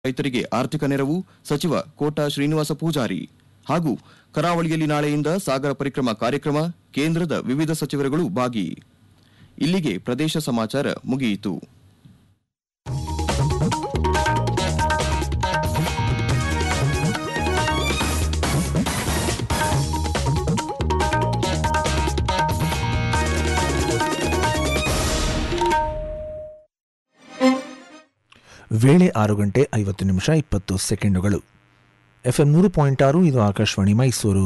ರೈತರಿಗೆ ಆರ್ಥಿಕ ನೆರವು ಸಚಿವ ಕೋಟಾ ಶ್ರೀನಿವಾಸ ಪೂಜಾರಿ ಹಾಗೂ ಕರಾವಳಿಯಲ್ಲಿ ನಾಳೆಯಿಂದ ಸಾಗರ ಪರಿಕ್ರಮ ಕಾರ್ಯಕ್ರಮ ಕೇಂದ್ರದ ವಿವಿಧ ಸಚಿವರುಗಳು ಭಾಗಿ ಇಲ್ಲಿಗೆ ಪ್ರದೇಶ ಸಮಾಚಾರ ಮುಗಿಯಿತು ವೇಳೆ ಆರು ಗಂಟೆ ಐವತ್ತು ನಿಮಿಷ ಇಪ್ಪತ್ತು ಸೆಕೆಂಡುಗಳು ಎಫ್ಎಂ ನೂರು ಪಾಯಿಂಟ್ ಆರು ಇದು ಆಕಾಶವಾಣಿ ಮೈಸೂರು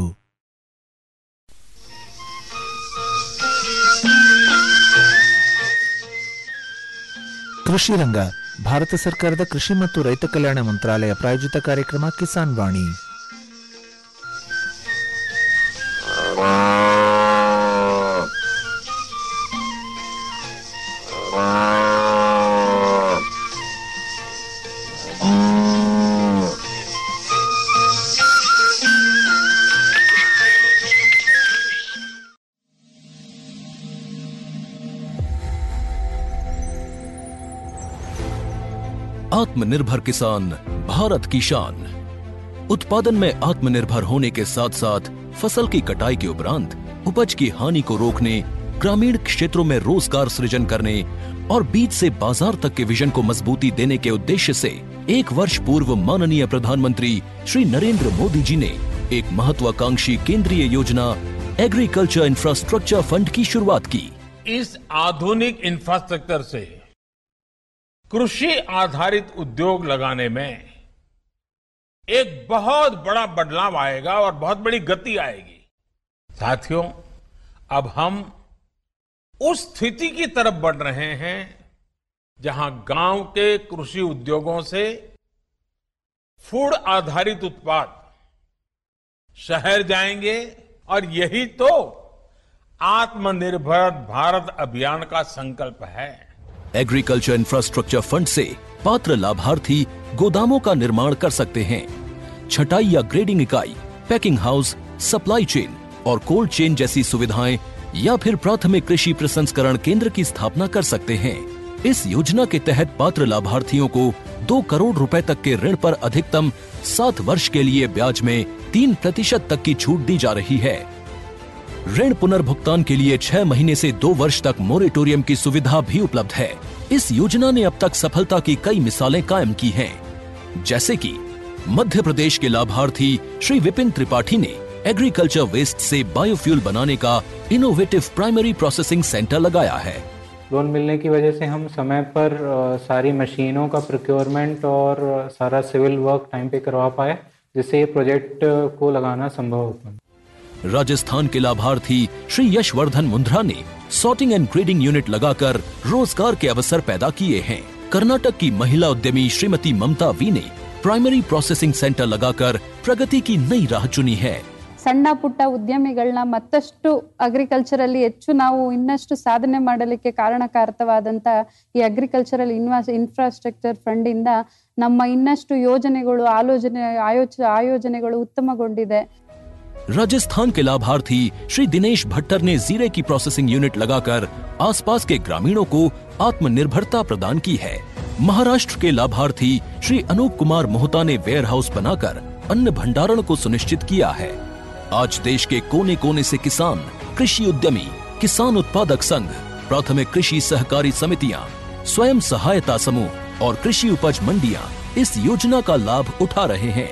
ಕೃಷಿ ರಂಗ ಭಾರತ ಸರ್ಕಾರದ ಕೃಷಿ ಮತ್ತು ರೈತ ಕಲ್ಯಾಣ ಮಂತ್ರಾಲಯ ಪ್ರಾಯೋಜಿತ ಕಾರ್ಯಕ್ರಮ ಕಿಸಾನ್ ವಾಣಿ आत्मनिर्भर किसान भारत की शान उत्पादन में आत्मनिर्भर होने के साथ साथ फसल की कटाई के उपरांत उपज की हानि को रोकने ग्रामीण क्षेत्रों में रोजगार सृजन करने और बीज से बाजार तक के विजन को मजबूती देने के उद्देश्य से एक वर्ष पूर्व माननीय प्रधानमंत्री श्री नरेंद्र मोदी जी ने एक महत्वाकांक्षी केंद्रीय योजना एग्रीकल्चर इंफ्रास्ट्रक्चर फंड की शुरुआत की इस आधुनिक इंफ्रास्ट्रक्चर से कृषि आधारित उद्योग लगाने में एक बहुत बड़ा बदलाव आएगा और बहुत बड़ी गति आएगी साथियों अब हम उस स्थिति की तरफ बढ़ रहे हैं जहां गांव के कृषि उद्योगों से फूड आधारित उत्पाद शहर जाएंगे और यही तो आत्मनिर्भर भारत अभियान का संकल्प है एग्रीकल्चर इंफ्रास्ट्रक्चर फंड से पात्र लाभार्थी गोदामों का निर्माण कर सकते हैं छटाई या ग्रेडिंग इकाई पैकिंग हाउस सप्लाई चेन और कोल्ड चेन जैसी सुविधाएं या फिर प्राथमिक कृषि प्रसंस्करण केंद्र की स्थापना कर सकते हैं इस योजना के तहत पात्र लाभार्थियों को दो करोड़ रुपए तक के ऋण पर अधिकतम सात वर्ष के लिए ब्याज में तीन प्रतिशत तक की छूट दी जा रही है ऋण पुनर्भुगतान के लिए छह महीने से दो वर्ष तक मोरेटोरियम की सुविधा भी उपलब्ध है इस योजना ने अब तक सफलता की कई मिसालें कायम की हैं, जैसे कि मध्य प्रदेश के लाभार्थी श्री विपिन त्रिपाठी ने एग्रीकल्चर वेस्ट से बायोफ्यूल बनाने का इनोवेटिव प्राइमरी प्रोसेसिंग सेंटर लगाया है लोन मिलने की वजह से हम समय पर अ, सारी मशीनों का प्रोक्योरमेंट और अ, सारा सिविल वर्क टाइम पे करवा पाए जिससे ये प्रोजेक्ट अ, को लगाना संभव हो पाए राजस्थान के लाभार्थी श्री यशवर्धन मुंद्रा ने सॉर्टिंग एंड ग्रेडिंग यूनिट लगाकर रोजगार के अवसर पैदा किए हैं कर्नाटक की महिला उद्यमी श्रीमती ममता वी ने प्राइमरी प्रोसेसिंग सेंटर लगाकर प्रगति की नई राह चुनी है ಸಣ್ಣ ಪುಟ್ಟ ಉದ್ಯಮಿಗಳನ್ನ ಮತ್ತಷ್ಟು ಅಗ್ರಿಕಲ್ಚರಲ್ಲಿ ಹೆಚ್ಚು ನಾವು ಇನ್ನಷ್ಟು ಸಾಧನೆ ಮಾಡಲಿಕ್ಕೆ ಕಾರಣಕಾರಕವಾದಂತ ಈ ಅಗ್ರಿಕಲ್ಚರಲ್ ಇನ್ವಾಸ್ ಇನ್ಫ್ರಾಸ್ಟ್ರಕ್ಚರ್ ಫಂಡ್ ಇಂದ ನಮ್ಮ ಇನ್ನಷ್ಟು ಯೋಜನೆಗಳು ಆಲೋಚನೆ ಆಯೋಚ ಆಯೋಜನೆಗಳು ಉತ್ತಮಗೊಂಡಿದೆ राजस्थान के लाभार्थी श्री दिनेश भट्टर ने जीरे की प्रोसेसिंग यूनिट लगाकर आसपास के ग्रामीणों को आत्मनिर्भरता प्रदान की है महाराष्ट्र के लाभार्थी श्री अनूप कुमार मोहता ने वेयर हाउस बनाकर अन्न भंडारण को सुनिश्चित किया है आज देश के कोने कोने से किसान कृषि उद्यमी किसान उत्पादक संघ प्राथमिक कृषि सहकारी समितियां स्वयं सहायता समूह और कृषि उपज मंडियां इस योजना का लाभ उठा रहे हैं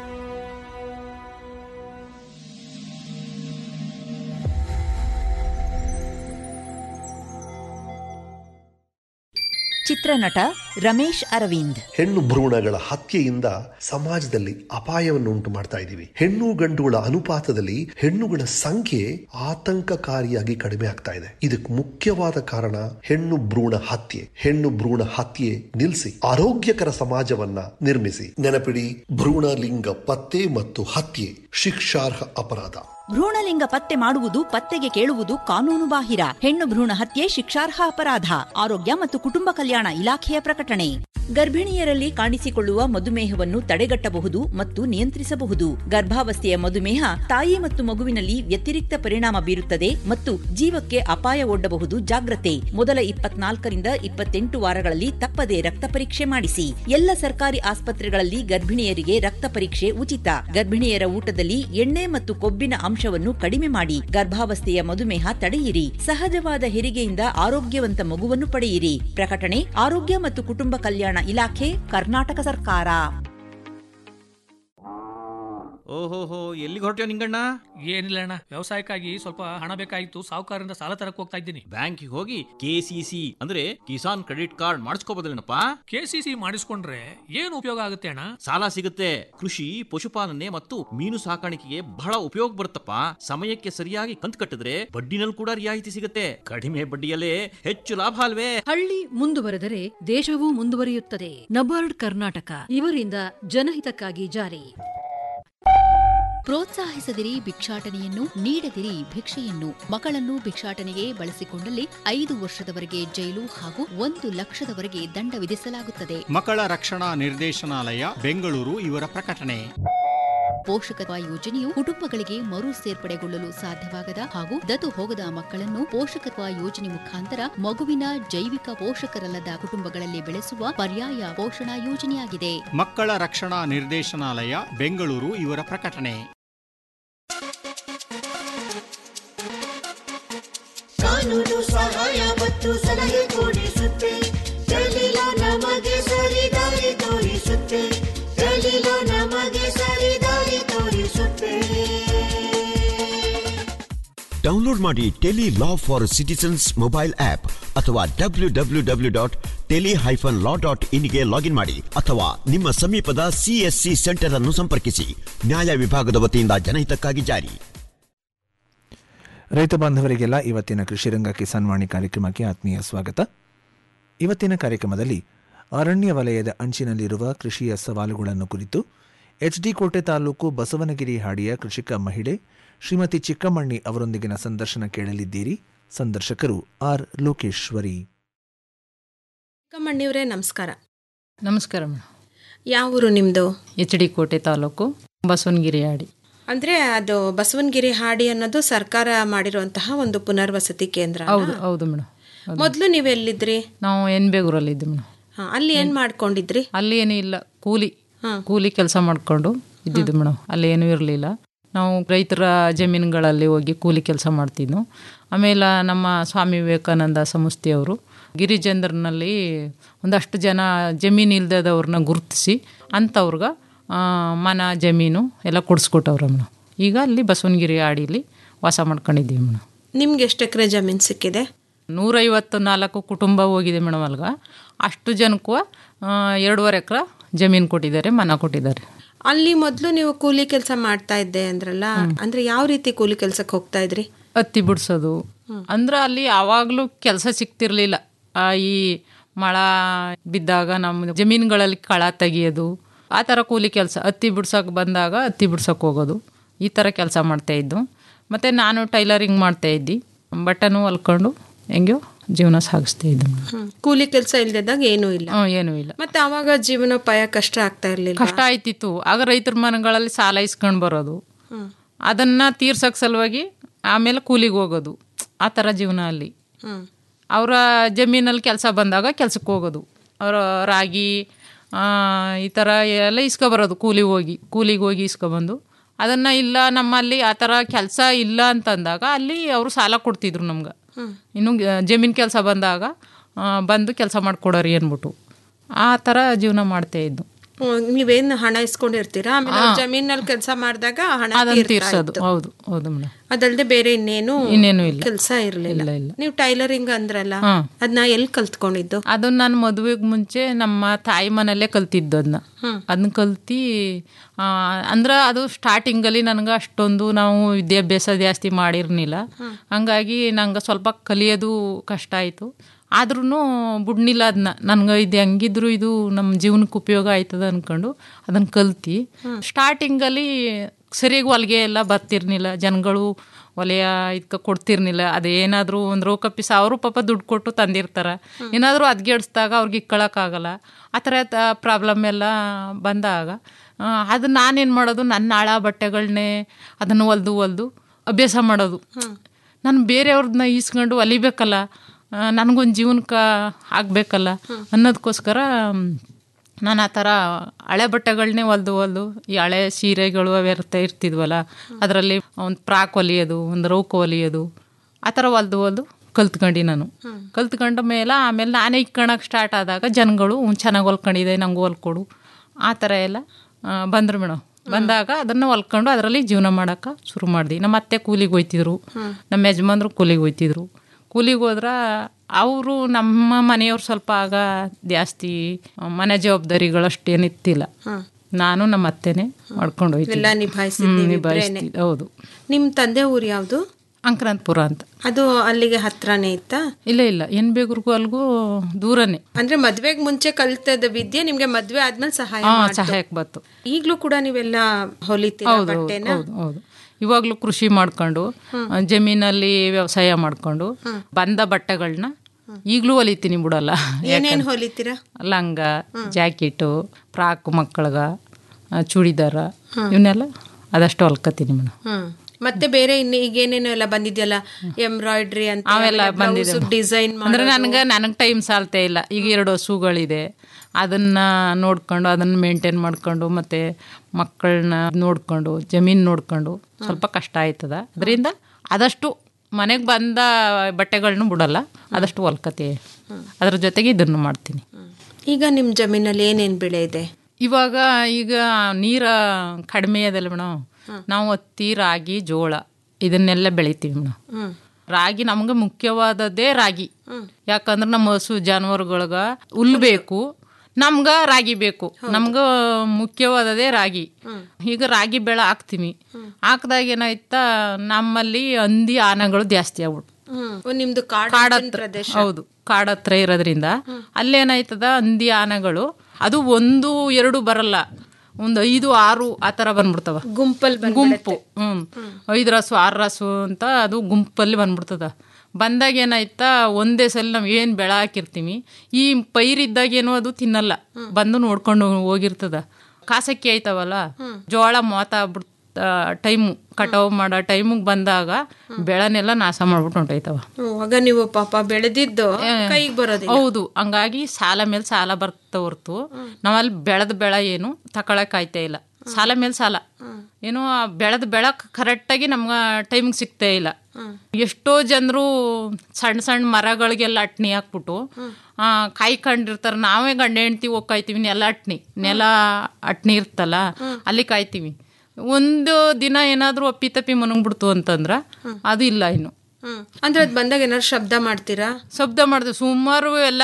ಚಿತ್ರನಟ ರಮೇಶ್ ಅರವಿಂದ್ ಹೆಣ್ಣು ಭ್ರೂಣಗಳ ಹತ್ಯೆಯಿಂದ ಸಮಾಜದಲ್ಲಿ ಅಪಾಯವನ್ನು ಉಂಟು ಮಾಡ್ತಾ ಇದ್ದೀವಿ ಹೆಣ್ಣು ಗಂಡುಗಳ ಅನುಪಾತದಲ್ಲಿ ಹೆಣ್ಣುಗಳ ಸಂಖ್ಯೆ ಆತಂಕಕಾರಿಯಾಗಿ ಕಡಿಮೆ ಆಗ್ತಾ ಇದೆ ಇದಕ್ಕೆ ಮುಖ್ಯವಾದ ಕಾರಣ ಹೆಣ್ಣು ಭ್ರೂಣ ಹತ್ಯೆ ಹೆಣ್ಣು ಭ್ರೂಣ ಹತ್ಯೆ ನಿಲ್ಲಿಸಿ ಆರೋಗ್ಯಕರ ಸಮಾಜವನ್ನ ನಿರ್ಮಿಸಿ ನೆನಪಿಡಿ ಭ್ರೂಣ ಲಿಂಗ ಪತ್ತೆ ಮತ್ತು ಹತ್ಯೆ ಶಿಕ್ಷಾರ್ಹ ಅಪರಾಧ ಭ್ರೂಣಲಿಂಗ ಪತ್ತೆ ಮಾಡುವುದು ಪತ್ತೆಗೆ ಕೇಳುವುದು ಕಾನೂನು ಬಾಹಿರ ಹೆಣ್ಣು ಭ್ರೂಣ ಹತ್ಯೆ ಶಿಕ್ಷಾರ್ಹ ಅಪರಾಧ ಆರೋಗ್ಯ ಮತ್ತು ಕುಟುಂಬ ಕಲ್ಯಾಣ ಇಲಾಖೆಯ ಪ್ರಕಟಣೆ ಗರ್ಭಿಣಿಯರಲ್ಲಿ ಕಾಣಿಸಿಕೊಳ್ಳುವ ಮಧುಮೇಹವನ್ನು ತಡೆಗಟ್ಟಬಹುದು ಮತ್ತು ನಿಯಂತ್ರಿಸಬಹುದು ಗರ್ಭಾವಸ್ಥೆಯ ಮಧುಮೇಹ ತಾಯಿ ಮತ್ತು ಮಗುವಿನಲ್ಲಿ ವ್ಯತಿರಿಕ್ತ ಪರಿಣಾಮ ಬೀರುತ್ತದೆ ಮತ್ತು ಜೀವಕ್ಕೆ ಅಪಾಯ ಒಡ್ಡಬಹುದು ಜಾಗ್ರತೆ ಮೊದಲ ಇಪ್ಪತ್ನಾಲ್ಕರಿಂದ ಇಪ್ಪತ್ತೆಂಟು ವಾರಗಳಲ್ಲಿ ತಪ್ಪದೆ ರಕ್ತ ಪರೀಕ್ಷೆ ಮಾಡಿಸಿ ಎಲ್ಲ ಸರ್ಕಾರಿ ಆಸ್ಪತ್ರೆಗಳಲ್ಲಿ ಗರ್ಭಿಣಿಯರಿಗೆ ರಕ್ತ ಪರೀಕ್ಷೆ ಉಚಿತ ಗರ್ಭಿಣಿಯರ ಊಟದಲ್ಲಿ ಎಣ್ಣೆ ಮತ್ತು ಕೊಬ್ಬಿನ ಅಂಶವನ್ನು ಕಡಿಮೆ ಮಾಡಿ ಗರ್ಭಾವಸ್ಥೆಯ ಮಧುಮೇಹ ತಡೆಯಿರಿ ಸಹಜವಾದ ಹೆರಿಗೆಯಿಂದ ಆರೋಗ್ಯವಂತ ಮಗುವನ್ನು ಪಡೆಯಿರಿ ಪ್ರಕಟಣೆ ಆರೋಗ್ಯ ಮತ್ತು ಕುಟುಂಬ ಕಲ್ಯಾಣ ಇಲಾಖೆ ಕರ್ನಾಟಕ ಸರ್ಕಾರ ಓಹೋಹೋ ಎಲ್ಲಿಗೆ ಹೊರಟ್ಯೋ ನಿಂಗಣ್ಣ ಏನಿಲ್ಲ ಅಣ್ಣ ವ್ಯವಸಾಯಕ್ಕಾಗಿ ಸ್ವಲ್ಪ ಹಣ ಬೇಕಾಗಿತ್ತು ಸಾಹುಕಾರರಿಂದ ಸಾಲ ತರಕ್ ಹೋಗ್ತಾ ಇದ್ದೀನಿ ಬ್ಯಾಂಕಿಗೆ ಹೋಗಿ ಕೆ ಸಿ ಸಿ ಅಂದ್ರೆ ಕಿಸಾನ್ ಕ್ರೆಡಿಟ್ ಕಾರ್ಡ್ ಮಾಡಿಸ್ಕೋಬೋದಲ್ಲೇನಪ್ಪ ಕೆ ಸಿ ಸಿ ಮಾಡಿಸ್ಕೊಂಡ್ರೆ ಏನು ಉಪಯೋಗ ಆಗುತ್ತೆ ಅಣ್ಣ ಸಾಲ ಸಿಗುತ್ತೆ ಕೃಷಿ ಪಶುಪಾಲನೆ ಮತ್ತು ಮೀನು ಸಾಕಾಣಿಕೆಗೆ ಬಹಳ ಉಪಯೋಗ ಬರುತ್ತಪ್ಪ ಸಮಯಕ್ಕೆ ಸರಿಯಾಗಿ ಕಂತು ಕಟ್ಟಿದ್ರೆ ಬಡ್ಡಿನಲ್ಲಿ ಕೂಡ ರಿಯಾಯಿತಿ ಸಿಗುತ್ತೆ ಕಡಿಮೆ ಬಡ್ಡಿಯಲ್ಲೇ ಹೆಚ್ಚು ಲಾಭ ಅಲ್ವೇ ಹಳ್ಳಿ ಮುಂದುವರೆದರೆ ದೇಶವೂ ಮುಂದುವರಿಯುತ್ತದೆ ನಬಾರ್ಡ್ ಕರ್ನಾಟಕ ಇವರಿಂದ ಜನಹಿತಕ್ಕಾಗಿ ಜಾರಿ ಪ್ರೋತ್ಸಾಹಿಸದಿರಿ ಭಿಕ್ಷಾಟನೆಯನ್ನು ನೀಡದಿರಿ ಭಿಕ್ಷೆಯನ್ನು ಮಕ್ಕಳನ್ನು ಭಿಕ್ಷಾಟನೆಗೆ ಬಳಸಿಕೊಂಡಲ್ಲಿ ಐದು ವರ್ಷದವರೆಗೆ ಜೈಲು ಹಾಗೂ ಒಂದು ಲಕ್ಷದವರೆಗೆ ದಂಡ ವಿಧಿಸಲಾಗುತ್ತದೆ ಮಕ್ಕಳ ರಕ್ಷಣಾ ನಿರ್ದೇಶನಾಲಯ ಬೆಂಗಳೂರು ಇವರ ಪ್ರಕಟಣೆ ಪೋಷಕತ್ವ ಯೋಜನೆಯು ಕುಟುಂಬಗಳಿಗೆ ಮರು ಸೇರ್ಪಡೆಗೊಳ್ಳಲು ಸಾಧ್ಯವಾಗದ ಹಾಗೂ ದತ್ತು ಹೋಗದ ಮಕ್ಕಳನ್ನು ಪೋಷಕತ್ವ ಯೋಜನೆ ಮುಖಾಂತರ ಮಗುವಿನ ಜೈವಿಕ ಪೋಷಕರಲ್ಲದ ಕುಟುಂಬಗಳಲ್ಲಿ ಬೆಳೆಸುವ ಪರ್ಯಾಯ ಪೋಷಣಾ ಯೋಜನೆಯಾಗಿದೆ ಮಕ್ಕಳ ರಕ್ಷಣಾ ನಿರ್ದೇಶನಾಲಯ ಬೆಂಗಳೂರು ಇವರ ಪ್ರಕಟಣೆ ಕಾನೂನು ಸಹಾಯ ಮತ್ತು ಸಲಹೆ ಕೊಡಿಸುತ್ತೆ ದಲಿಲ ನಮಗೆ ಸರಿದಾರಿ ತೋರಿಸುತ್ತೆ ದಲಿಲ ನಮಗೆ ಸರಿದಾರಿ ತೋರಿಸುತ್ತೆ ಡೌನ್ಲೋಡ್ ಮಾಡಿ tele law for citizens mobile app ಅಥವಾ W W W dot tele hyphen law dot ಇನ್ಗೆ ಲಾಗಿನ್ ಮಾಡಿ ಅಥವಾ ನಿಮ್ಮ ಸಮೀಪದ ಸಿಎಸ್ಸಿ ಸೆಂಟರ್ ಅನ್ನು ಸಂಪರ್ಕಿಸಿ ನ್ಯಾಯ ವಿಭಾಗದ ವತಿಯಿಂದ ಜನಹಿತಕ್ಕಾಗಿ ಜಾರಿ ರೈತ ಬಾಂಧವರಿಗೆಲ್ಲ ಇವತ್ತಿನ ಕೃಷಿರಂಗ ಕಿಸಾನ್ ವಾಣಿ ಕಾರ್ಯಕ್ರಮಕ್ಕೆ ಆತ್ಮೀಯ ಸ್ವಾಗತ ಇವತ್ತಿನ ಕಾರ್ಯಕ್ರಮದಲ್ಲಿ ಅರಣ್ಯ ವಲಯದ ಅಂಚಿನಲ್ಲಿರುವ ಕೃಷಿಯ ಸವಾಲುಗಳನ್ನು ಕುರಿತು ಎಚ್ಡಿ ಕೋಟೆ ತಾಲೂಕು ಬಸವನಗಿರಿ ಹಾಡಿಯ ಕೃಷಿಕ ಮಹಿಳೆ ಶ್ರೀಮತಿ ಚಿಕ್ಕಮ್ಮಣ್ಣಿ ಅವರೊಂದಿಗಿನ ಸಂದರ್ಶನ ಕೇಳಲಿದ್ದೀರಿ ಸಂದರ್ಶಕರು ಆರ್ ಲೋಕೇಶ್ವರಿ ಚಿಕ್ಕಮ್ಮಣ್ಣಿಯವರೇ ನಮಸ್ಕಾರ ನಮಸ್ಕಾರ ಮೇಡಮ್ ಯಾವ ಊರು ನಿಮ್ಮದು ಎಚ್ ಡಿ ಕೋಟೆ ತಾಲೂಕು ಬಸವನಗಿರಿ ಹಾಡಿ ಅಂದರೆ ಅದು ಬಸವನಗಿರಿ ಹಾಡಿ ಅನ್ನೋದು ಸರ್ಕಾರ ಮಾಡಿರುವಂತಹ ಒಂದು ಪುನರ್ವಸತಿ ಕೇಂದ್ರ ಹೌದು ಹೌದು ಮೇಡಮ್ ಮೊದಲು ನೀವು ಎಲ್ಲಿದ್ರಿ ನಾವು ಎನ್ ಬೇಗೂರಲ್ಲಿ ಇದ್ದೆ ಮೇಡಮ್ ಹಾ, ಅಲ್ಲಿ ಏನು ಮಾಡ್ಕೊಂಡಿದ್ರಿ ಅಲ್ಲಿ ಏನೂ ಇಲ್ಲ ಕೂಲಿ ಕೂಲಿ ಕೆಲಸ ಮಾಡಿಕೊಂಡು ಇದ್ದಿದ್ದು ಮೇಡಮ್ ಅಲ್ಲಿ ಏನೂ ಇರಲಿಲ್ಲ ನಾವು ರೈತರ ಜಮೀನುಗಳಲ್ಲಿ ಹೋಗಿ ಕೂಲಿ ಕೆಲಸ ಮಾಡ್ತಿದ್ವು ಆಮೇಲೆ ನಮ್ಮ ಸ್ವಾಮಿ ವಿವೇಕಾನಂದ ಸಂಸ್ಥೆಯವರು ಗಿರಿಜೇಂದ್ರನಲ್ಲಿ ಒಂದಷ್ಟು ಜನ ಜಮೀನು ಇಲ್ದದವ್ರನ್ನ ಗುರುತಿಸಿ ಅಂಥವ್ರಿಗೆ ಮನ ಜಮೀನು ಎಲ್ಲ ಕೊಡಿಸ್ಕೊಟ್ಟವ್ರೆ ಮೇಡಮ್ ಈಗ ಅಲ್ಲಿ ಬಸವನಗಿರಿ ಆಡಿಲಿ ವಾಸ ಮಾಡ್ಕೊಂಡಿದ್ದೀವಿ ಮೇಡಮ್ ನಿಮ್ಗೆ ಎಷ್ಟು ಎಕರೆ ಜಮೀನು ಸಿಕ್ಕಿದೆ ನೂರೈವತ್ತು ನಾಲ್ಕು ಕುಟುಂಬ ಹೋಗಿದೆ ಮೇಡಮ್ ಅಲ್ಗ ಅಷ್ಟು ಜನಕ್ಕೂ ಆ, ಎರಡೂವರೆ ಎಕರೆ ಜಮೀನು ಕೊಟ್ಟಿದ್ದಾರೆ ಮನ ಕೊಟ್ಟಿದ್ದಾರೆ ಅಲ್ಲಿ ಮೊದಲು ನೀವು ಕೂಲಿ ಕೆಲಸ ಮಾಡ್ತಾ ಇದ್ದೆ ಅಂದ್ರಲ್ಲ ಅಂದ್ರೆ ಯಾವ ರೀತಿ ಕೂಲಿ ಕೆಲಸಕ್ಕೆ ಹೋಗ್ತಾ ಇದ್ರಿ ಹತ್ತಿ ಬಿಡಿಸೋದು ಅಂದ್ರೆ ಅಲ್ಲಿ ಯಾವಾಗಲೂ ಕೆಲಸ ಸಿಗ್ತಿರ್ಲಿಲ್ಲ ಆ, ಈ ಮಳ ಬಿದ್ದಾಗ ನಮ್ಮ ಜಮೀನುಗಳಲ್ಲಿ ಕಳ ತೆಗಿಯೋದು ಆ ಥರ ಕೂಲಿ ಕೆಲಸ ಹತ್ತಿ ಬಿಡ್ಸೋಕೆ ಬಂದಾಗ ಹತ್ತಿ ಬಿಡ್ಸೋಕೆ ಹೋಗೋದು ಈ ಥರ ಕೆಲಸ ಮಾಡ್ತಾಯಿದ್ದು ಮತ್ತು ನಾನು ಟೈಲರಿಂಗ್ ಮಾಡ್ತಾ ಇದ್ದಿ ಬಟ್ಟನು ಹೊಲ್ಕೊಂಡು ಹೆಂಗೋ ಜೀವನ ಸಾಗಿಸ್ತಾ ಇದ್ದೆ ಹ್ಮ್. ಕೂಲಿ ಕೆಲಸ ಇಲ್ದಿದ್ದಾಗ ಏನೂ ಇಲ್ಲ ಹ್ಞೂ ಏನೂ ಇಲ್ಲ ಮತ್ತೆ ಅವಾಗ ಜೀವನೋಪಾಯ ಕಷ್ಟ ಆಗ್ತಾ ಇರ್ಲಿಲ್ಲ ಕಷ್ಟ ಆಯ್ತಿತ್ತು ಆಗ ರೈತರ ಮನೆಗಳಲ್ಲಿ ಸಾಲ ಇಸ್ಕೊಂಡು ಬರೋದು ಹ್ಮ್. ಅದನ್ನು ತೀರ್ಸೋಕೆ ಸಲುವಾಗಿ ಆಮೇಲೆ ಕೂಲಿಗೆ ಹೋಗೋದು ಆ ಥರ ಜೀವನ ಅಲ್ಲಿ ಹ್ಮ್. ಅವರ ಜಮೀನಲ್ಲಿ ಕೆಲಸ ಬಂದಾಗ ಕೆಲ್ಸಕ್ಕೆ ಹೋಗೋದು ಅವರ ರಾಗಿ ಆ, ಈ ಥರ ಎಲ್ಲ ಇಸ್ಕೊಬರೋದು ಕೂಲಿಗೆ ಹೋಗಿ ಕೂಲಿಗೆ ಹೋಗಿ ಇಸ್ಕೊಬಂದು ಅದನ್ನು ಇಲ್ಲ ನಮ್ಮಲ್ಲಿ ಆ ಥರ ಕೆಲಸ ಇಲ್ಲ ಅಂತಂದಾಗ ಅಲ್ಲಿ ಅವರು ಸಾಲ ಕೊಡ್ತಿದ್ರು ನಮ್ಗೆ ಹ್ಮ್. ಇನ್ನು ಜಮೀನು ಕೆಲಸ ಬಂದಾಗ ಆ, ಬಂದು ಕೆಲಸ ಮಾಡಿಕೊಡೋರಿ ಅಂದ್ಬಿಟ್ಟು ಆ ಥರ ಜೀವನ ಮಾಡ್ತಾ ಇದ್ದು ಹ್ಮ್, ನೀವೇನ್ ಹಣ ಇಸ್ಕೊಂಡಿರ್ತೀರಾ ಆಮೇಲೆ ಹಾ. ಜಮೀನಲ್ಲಿ ಕೆಲಸ ಮಾಡಿದಾಗ ಹಣ ಅದನ್ನು ತೀರ್ತಾ ತೀರ್ಸೋದು ಇತ್ತು. ಹೌದು ಹೌದು ಮೇಡಮ್ ಅದಲ್ದೆ ಬೇರೆ ಇನ್ನೇನು ಇನ್ನೇನು ಇಲ್ಲ. ಕೆಲಸ ಇರ್ಲಿಲ್ಲ ಇಲ್ಲ, ಇಲ್ಲ. ನೀವು ಟೈಲರಿಂಗ್ ಅಂದ್ರಲ್ಲ ಹಾ. ಅದನ್ನ ಎಲ್ಲಿ ಕಲ್ತ್ಕೊಂಡಿದ್ದು ಅದು ನಾನು ಮದುವೆಗೆ ಮುಂಚೆ ನಮ್ಮ ತಾಯಿ ಮನೆಯಲ್ಲೇ ಕಲ್ತಿದ್ದು ಅದನ್ನ ಹ್ಮ್. ಅದನ್ನ ಕಲ್ತು ಅಂದ್ರೆ ಅದು ಸ್ಟಾರ್ಟಿಂಗಲ್ಲಿ ನನಗೆ ಅಷ್ಟೊಂದು ನಾವು ವಿದ್ಯಾಭ್ಯಾಸ ಜಾಸ್ತಿ ಮಾಡಿರ್ನಿಲ್ಲ ಹಂಗಾಗಿ ನಂಗೆ ಸ್ವಲ್ಪ ಕಲಿಯೋದು ಕಷ್ಟ ಆಯಿತು ಆದ್ರೂ ಬಿಡ್ನಿಲ್ಲ ಅದನ್ನ ನನ್ಗೆ ಇದು ಹೆಂಗಿದ್ರು ಇದು ನಮ್ಮ ಜೀವನಕ್ಕೆ ಉಪಯೋಗ ಆಯ್ತದ ಅನ್ಕೊಂಡು ಅದನ್ನು ಕಲ್ತು ಸ್ಟಾರ್ಟಿಂಗಲ್ಲಿ ಸರಿಯಾಗಿ ಹೊಲಿಗೆ ಎಲ್ಲ ಬರ್ತಿರ್ನಿಲ್ಲ ಜನಗಳು ಒಲೆಯ ಇದಕ್ಕೆ ಕೊಡ್ತಿರ್ನಿಲ್ಲ ಅದೇನಾದರೂ ಒಂದು ರೋಕಪ್ಪಿಸ ಅವರು ಪಾಪ ದುಡ್ಡು ಕೊಟ್ಟು ತಂದಿರ್ತಾರೆ ಏನಾದರೂ ಅದ್ಗೆಡಿಸ್ದಾಗ ಅವ್ರಿಗೆ ಇಕ್ಕೊಳಕ್ಕಾಗಲ್ಲ ಆ ಥರ ಪ್ರಾಬ್ಲಮ್ ಎಲ್ಲ ಬಂದಾಗ ಆ, ಅದು ನಾನೇನು ಮಾಡೋದು ನನ್ನ ಆಳ ಬಟ್ಟೆಗಳನ್ನೇ ಅದನ್ನು ಹೊಲ್ದು ಹೊಲ್ದು ಅಭ್ಯಾಸ ಮಾಡೋದು ನಾನು ಬೇರೆಯವ್ರನ್ನ ಈಸ್ಕೊಂಡು ಹೊಲಿಬೇಕಲ್ಲ ನನಗೊಂದು ಜೀವನಕ್ಕೆ ಆಗಬೇಕಲ್ಲ ಅನ್ನೋದಕ್ಕೋಸ್ಕರ ನಾನು ಆ ಥರ ಹಳೆ ಬಟ್ಟೆಗಳನ್ನೇ ಹೊಲ್ದು ಹೊಲ್ದು ಈ ಹಳೆ ಸೀರೆಗಳು ಅವೆರ್ತ ಇರ್ತಿದ್ವಲ್ಲ ಅದರಲ್ಲಿ ಒಂದು ಫ್ರಾಕ್ ಹೊಲಿಯೋದು ಒಂದು ರೌಕ ಹೊಲಿಯೋದು ಆ ಥರ ಹೊಲ್ದು ಹೊಲ್ದು ಕಲ್ತ್ಕೊಂಡು ನಾನು ಕಲ್ತ್ಕೊಂಡ ಮೇಲೆ ಆಮೇಲೆ ನಾನೇ ಇಕ್ಕೊಳಕ್ಕೆ ಸ್ಟಾರ್ಟ್ ಆದಾಗ ಜನಗಳು ಚೆನ್ನಾಗಿ ಹೊಲ್ಕೊಂಡಿದೆ ನಂಗೆ ಹೊಲ್ಕೊಡು ಆ ಥರ ಎಲ್ಲ ಆ, ಬಂದ್ರು ಮೇಡಮ್ ಬಂದಾಗ ಅದನ್ನು ಹೊಲ್ಕೊಂಡು ಅದರಲ್ಲಿ ಜೀವನ ಮಾಡೋಕೆ ಶುರು ಮಾಡಿದೆ ನಮ್ಮ ಅತ್ತೆ ಕೂಲಿಗೆ ಹೋಯ್ತಿದ್ರು ನಮ್ಮ ಯಜಮಾನ್ರು ಕೂಲಿಗೆ ಹೋಯ್ತಿದ್ರು ಕೂಲಿಗೆ ಹೋದ್ರೆ ಅವರು ನಮ್ಮ ಮನೆಯವ್ರು ಸ್ವಲ್ಪ ಆಗ ಜಾಸ್ತಿ ಮನೆ ಜವಾಬ್ದಾರಿಗಳಷ್ಟೇನಿತ್ತಿಲ್ಲ ನಾನು ನಮ್ಮ ಅತ್ತೆನೇ ಮಾಡ್ಕೊಂಡು ಹೋಯ್ತಿದ್ದೆ. ಎಲ್ಲ ನಿಭಾಯಿಸಿದ್ದು ಹ್ಮ್, ನೀವಿಬ್ರೇನೆ. ನಿಭಾಯಿಸ್ತಿದ್ದೆ, ಹೌದು ನಿಮ್ಮ ತಂದೆ ಊರು ಯಾವುದು ಅಂಕ್ರಾಂತಪುರ ಅಂತ ಅದು ಅಲ್ಲಿಗೆ ಹತ್ರನೇ ಇತ್ತಾ ಇಲ್ಲ ಇಲ್ಲ ಎನ್ ಬೇಗುರ್ಗೂ ಅಲ್ಗೂ ದೂರನೇ ಅಂದ್ರೆ ಮದ್ವೆಗ್ ಮುಂಚೆ ಕಲ್ತದ ವಿದ್ಯೆ ನಿಮ್ಗೆ ಮದ್ವೆ ಆದ್ಮೇಲೆ ಸಹಾಯ ಹಾ ಮಾಡ್ತು. ಸಹಾಯಕ್ಕೆ ಬಂತು ಈಗ್ಲೂ ಕೂಡ ನೀವೆಲ್ಲ ಹೊಲಿತೀರಾ ಹೌದು ಹೌದು ಬಟ್ಟೆನ ಹೌದು ಹೌದು ಇವಾಗಲೂ ಕೃಷಿ ಮಾಡ್ಕೊಂಡು ಆ, ಜಮೀನಲ್ಲಿ ವ್ಯವಸಾಯ ಮಾಡ್ಕೊಂಡು ಬಂದ ಬಟ್ಟೆಗಳನ್ನ ಈಗಲೂ ಹೊಲಿತೀನಿ ಬಿಡಲ್ಲ ಏನೇನ್ ಹೊಲಿತೀರಾ ಲಂಗ ಜಾಕೆಟು ಫ್ರಾಕ್ ಮಕ್ಕಳಿಗ ಚೂಡಿದಾರ ಇವನ್ನೆಲ್ಲ ಅದಷ್ಟು ಹೊಲ್ಕತೀನಿ ಮೇಡಮ್ ಹ್ಮ್ ಮತ್ತೆ ಬೇರೆ ಇನ್ನು ಈಗ ಏನೇನೋ ಎಲ್ಲ ಬಂದಿದ್ಯಲ್ಲ ಎಂಬ್ರಾಯ್ಡ್ರಿ ಅಂತ ಅವೆಲ್ಲ ಬಂದಿದೆ ಡಿಸೈನ್ ಅಂದ್ರೆ ನನಗೆ ನನಗೆ ಟೈಮ್ ಸಾಲ್ತೇ ಇಲ್ಲ ಈಗ ಎರಡು ಹಸುಗಳಿದೆ ಅದನ್ನ ನೋಡ್ಕೊಂಡು ಅದನ್ನ ಮೇಂಟೈನ್ ಮಾಡ್ಕೊಂಡು ಮತ್ತೆ ಮಕ್ಕಳನ್ನ ನೋಡ್ಕೊಂಡು ಜಮೀನು ನೋಡ್ಕೊಂಡು ಸ್ವಲ್ಪ ಕಷ್ಟ ಆಯ್ತದ ಅದರಿಂದ ಆದಷ್ಟು ಮನೆಗೆ ಬಂದ ಬಟ್ಟೆಗಳನ್ನ ಬಿಡಲ್ಲ ಆದಷ್ಟು ಹೊಲ್ಕತೆ ಅದ್ರ ಜೊತೆಗೆ ಇದನ್ನು ಮಾಡ್ತೀನಿ ಈಗ ನಿಮ್ ಜಮೀನಲ್ಲಿ ಏನೇನ್ ಬೆಳೆ ಇದೆ ಇವಾಗ ಈಗ ನೀರ ಕಡಿಮೆ ಅದಲ್ಲ ಮೇಡಮ್ ನಾವು ಹತ್ತಿ ರಾಗಿ ಜೋಳ ಇದನ್ನೆಲ್ಲ ಬೆಳಿತೀವಿ ಮೇಡಮ್ ಹ್ಮ್ ರಾಗಿ ನಮ್ಗೆ ಮುಖ್ಯವಾದದ್ದೇ ರಾಗಿ ಯಾಕಂದ್ರೆ ನಮ್ಮ ಹಸು ಜಾನುವಾರುಗಳ್ಗ ಹುಲ್ಲು ಬೇಕು ನಮ್ಗೆ ರಾಗಿ ಬೇಕು ನಮ್ಗೆ ಮುಖ್ಯವಾದದೇ ರಾಗಿ ಈಗ ರಾಗಿ ಬೆಳೆ ಹಾಕ್ತೀವಿ ಹಾಕ್ದಾಗ ಏನಾಯ್ತಾ ನಮ್ಮಲ್ಲಿ ಹಂದಿ ಆನೆಗಳು ಜಾಸ್ತಿ ಆಗ್ಬಿಟ್ಟು ಹ್ಮ್ ಓ, ನಿಮ್ದು ಕಾಡ ಕಾಡತ್ರ ಪ್ರದೇಶ ಹೌದು ಕಾಡ ಹತ್ರ ಇರೋದ್ರಿಂದ ಅಲ್ಲೇನಾಯ್ತದ ಹಂದಿ ಆನೆಗಳು ಅದು ಒಂದು ಎರಡು ಬರಲ್ಲ ಒಂದು ಐದು ಆರು ಆ ಥರ ಬಂದ್ಬಿಡ್ತವ ಗುಂಪಲ್ ಗುಂಪು ಹ್ಮ್ ಐದು ರಸು ಆರು ರಸು ಅಂತ ಅದು ಗುಂಪಲ್ಲಿ ಬಂದ್ಬಿಡ್ತದ ಬಂದಾಗ ಏನಾಯ್ತಾ ಒಂದೇ ಸಲ ನಾವು ಏನು ಬೆಳೆ ಹಾಕಿರ್ತೀವಿ ಈ ಪೈರಿದ್ದಾಗ ಏನೋ ಅದು ತಿನ್ನಲ್ಲ ಬಂದು ನೋಡ್ಕೊಂಡು ಹೋಗಿರ್ತದ ಕಾಸಕ್ಕಿ ಆಯ್ತವಲ್ಲ ಜೋಳ ಮೋತ ಬಿಡ್ತ ಟೈಮು ಕಟಾವು ಮಾಡೋ ಟೈಮಿಗೆ ಬಂದಾಗ ಬೆಳೆನೆಲ್ಲ ನಾಶ ಮಾಡ್ಬಿಟ್ಟು ಹೊಂಟೋಯ್ತವ ಹ್ಮ್, ಆಗ ನೀವು ಪಾಪ ಬೆಳೆದಿದ್ದು ಕೈಗೆ ಬರೋದಿಲ್ಲ ಹೌದು ಹಂಗಾಗಿ ಸಾಲ ಮೇಲೆ ಸಾಲ ಬರ್ತಾ ಹೊರ್ತು ನಾವಲ್ಲಿ ಬೆಳೆದ ಬೆಳೆ ಏನು ತಗೊಳಕ್ ಆಯ್ತಾ ಇಲ್ಲ ಸಾಲ ಮೇಲೆ ಸಾಲ ಏನು ಆ ಬೆಳೆದ ಬೆಳೆ ಕರೆಕ್ಟಾಗಿ ನಮ್ಗೆ ಟೈಮಿಗೆ ಸಿಗ್ತಾ ಇಲ್ಲ ಎಷ್ಟೋ ಜನರು ಸಣ್ಣ ಸಣ್ಣ ಮರಗಳಿಗೆಲ್ಲ ಅಟ್ನಿ ಹಾಕ್ಬಿಟ್ಟು ಆ, ಕಾಯ್ಕೊಂಡಿರ್ತಾರೆ ನಾವೇ ಗಂಡ ಹೆಂಡ್ತಿ ಹೋಗಿ ಕಾಯ್ತೀವಿ ನೆಲ ಅಟ್ನಿ ನೆಲ ಅಟ್ನಿ ಇರ್ತಲ್ಲ ಅಲ್ಲಿ ಕಾಯ್ತೀವಿ ಒಂದು ದಿನ ಏನಾದರೂ ಅಪ್ಪಿ ತಪ್ಪಿ ಮನಗ್ಬಿಡ್ತು ಅಂತಂದ್ರೆ ಅದು ಇಲ್ಲ ಇನ್ನು ಹ್ಮ್ ಅಂದ್ರೆ ಅದ್ ಬಂದಾಗ ಏನಾದ್ರು ಶಬ್ದ ಮಾಡ್ತೀರಾ ಶಬ್ದ ಮಾಡಿದೆ ಸುಮಾರು ಎಲ್ಲ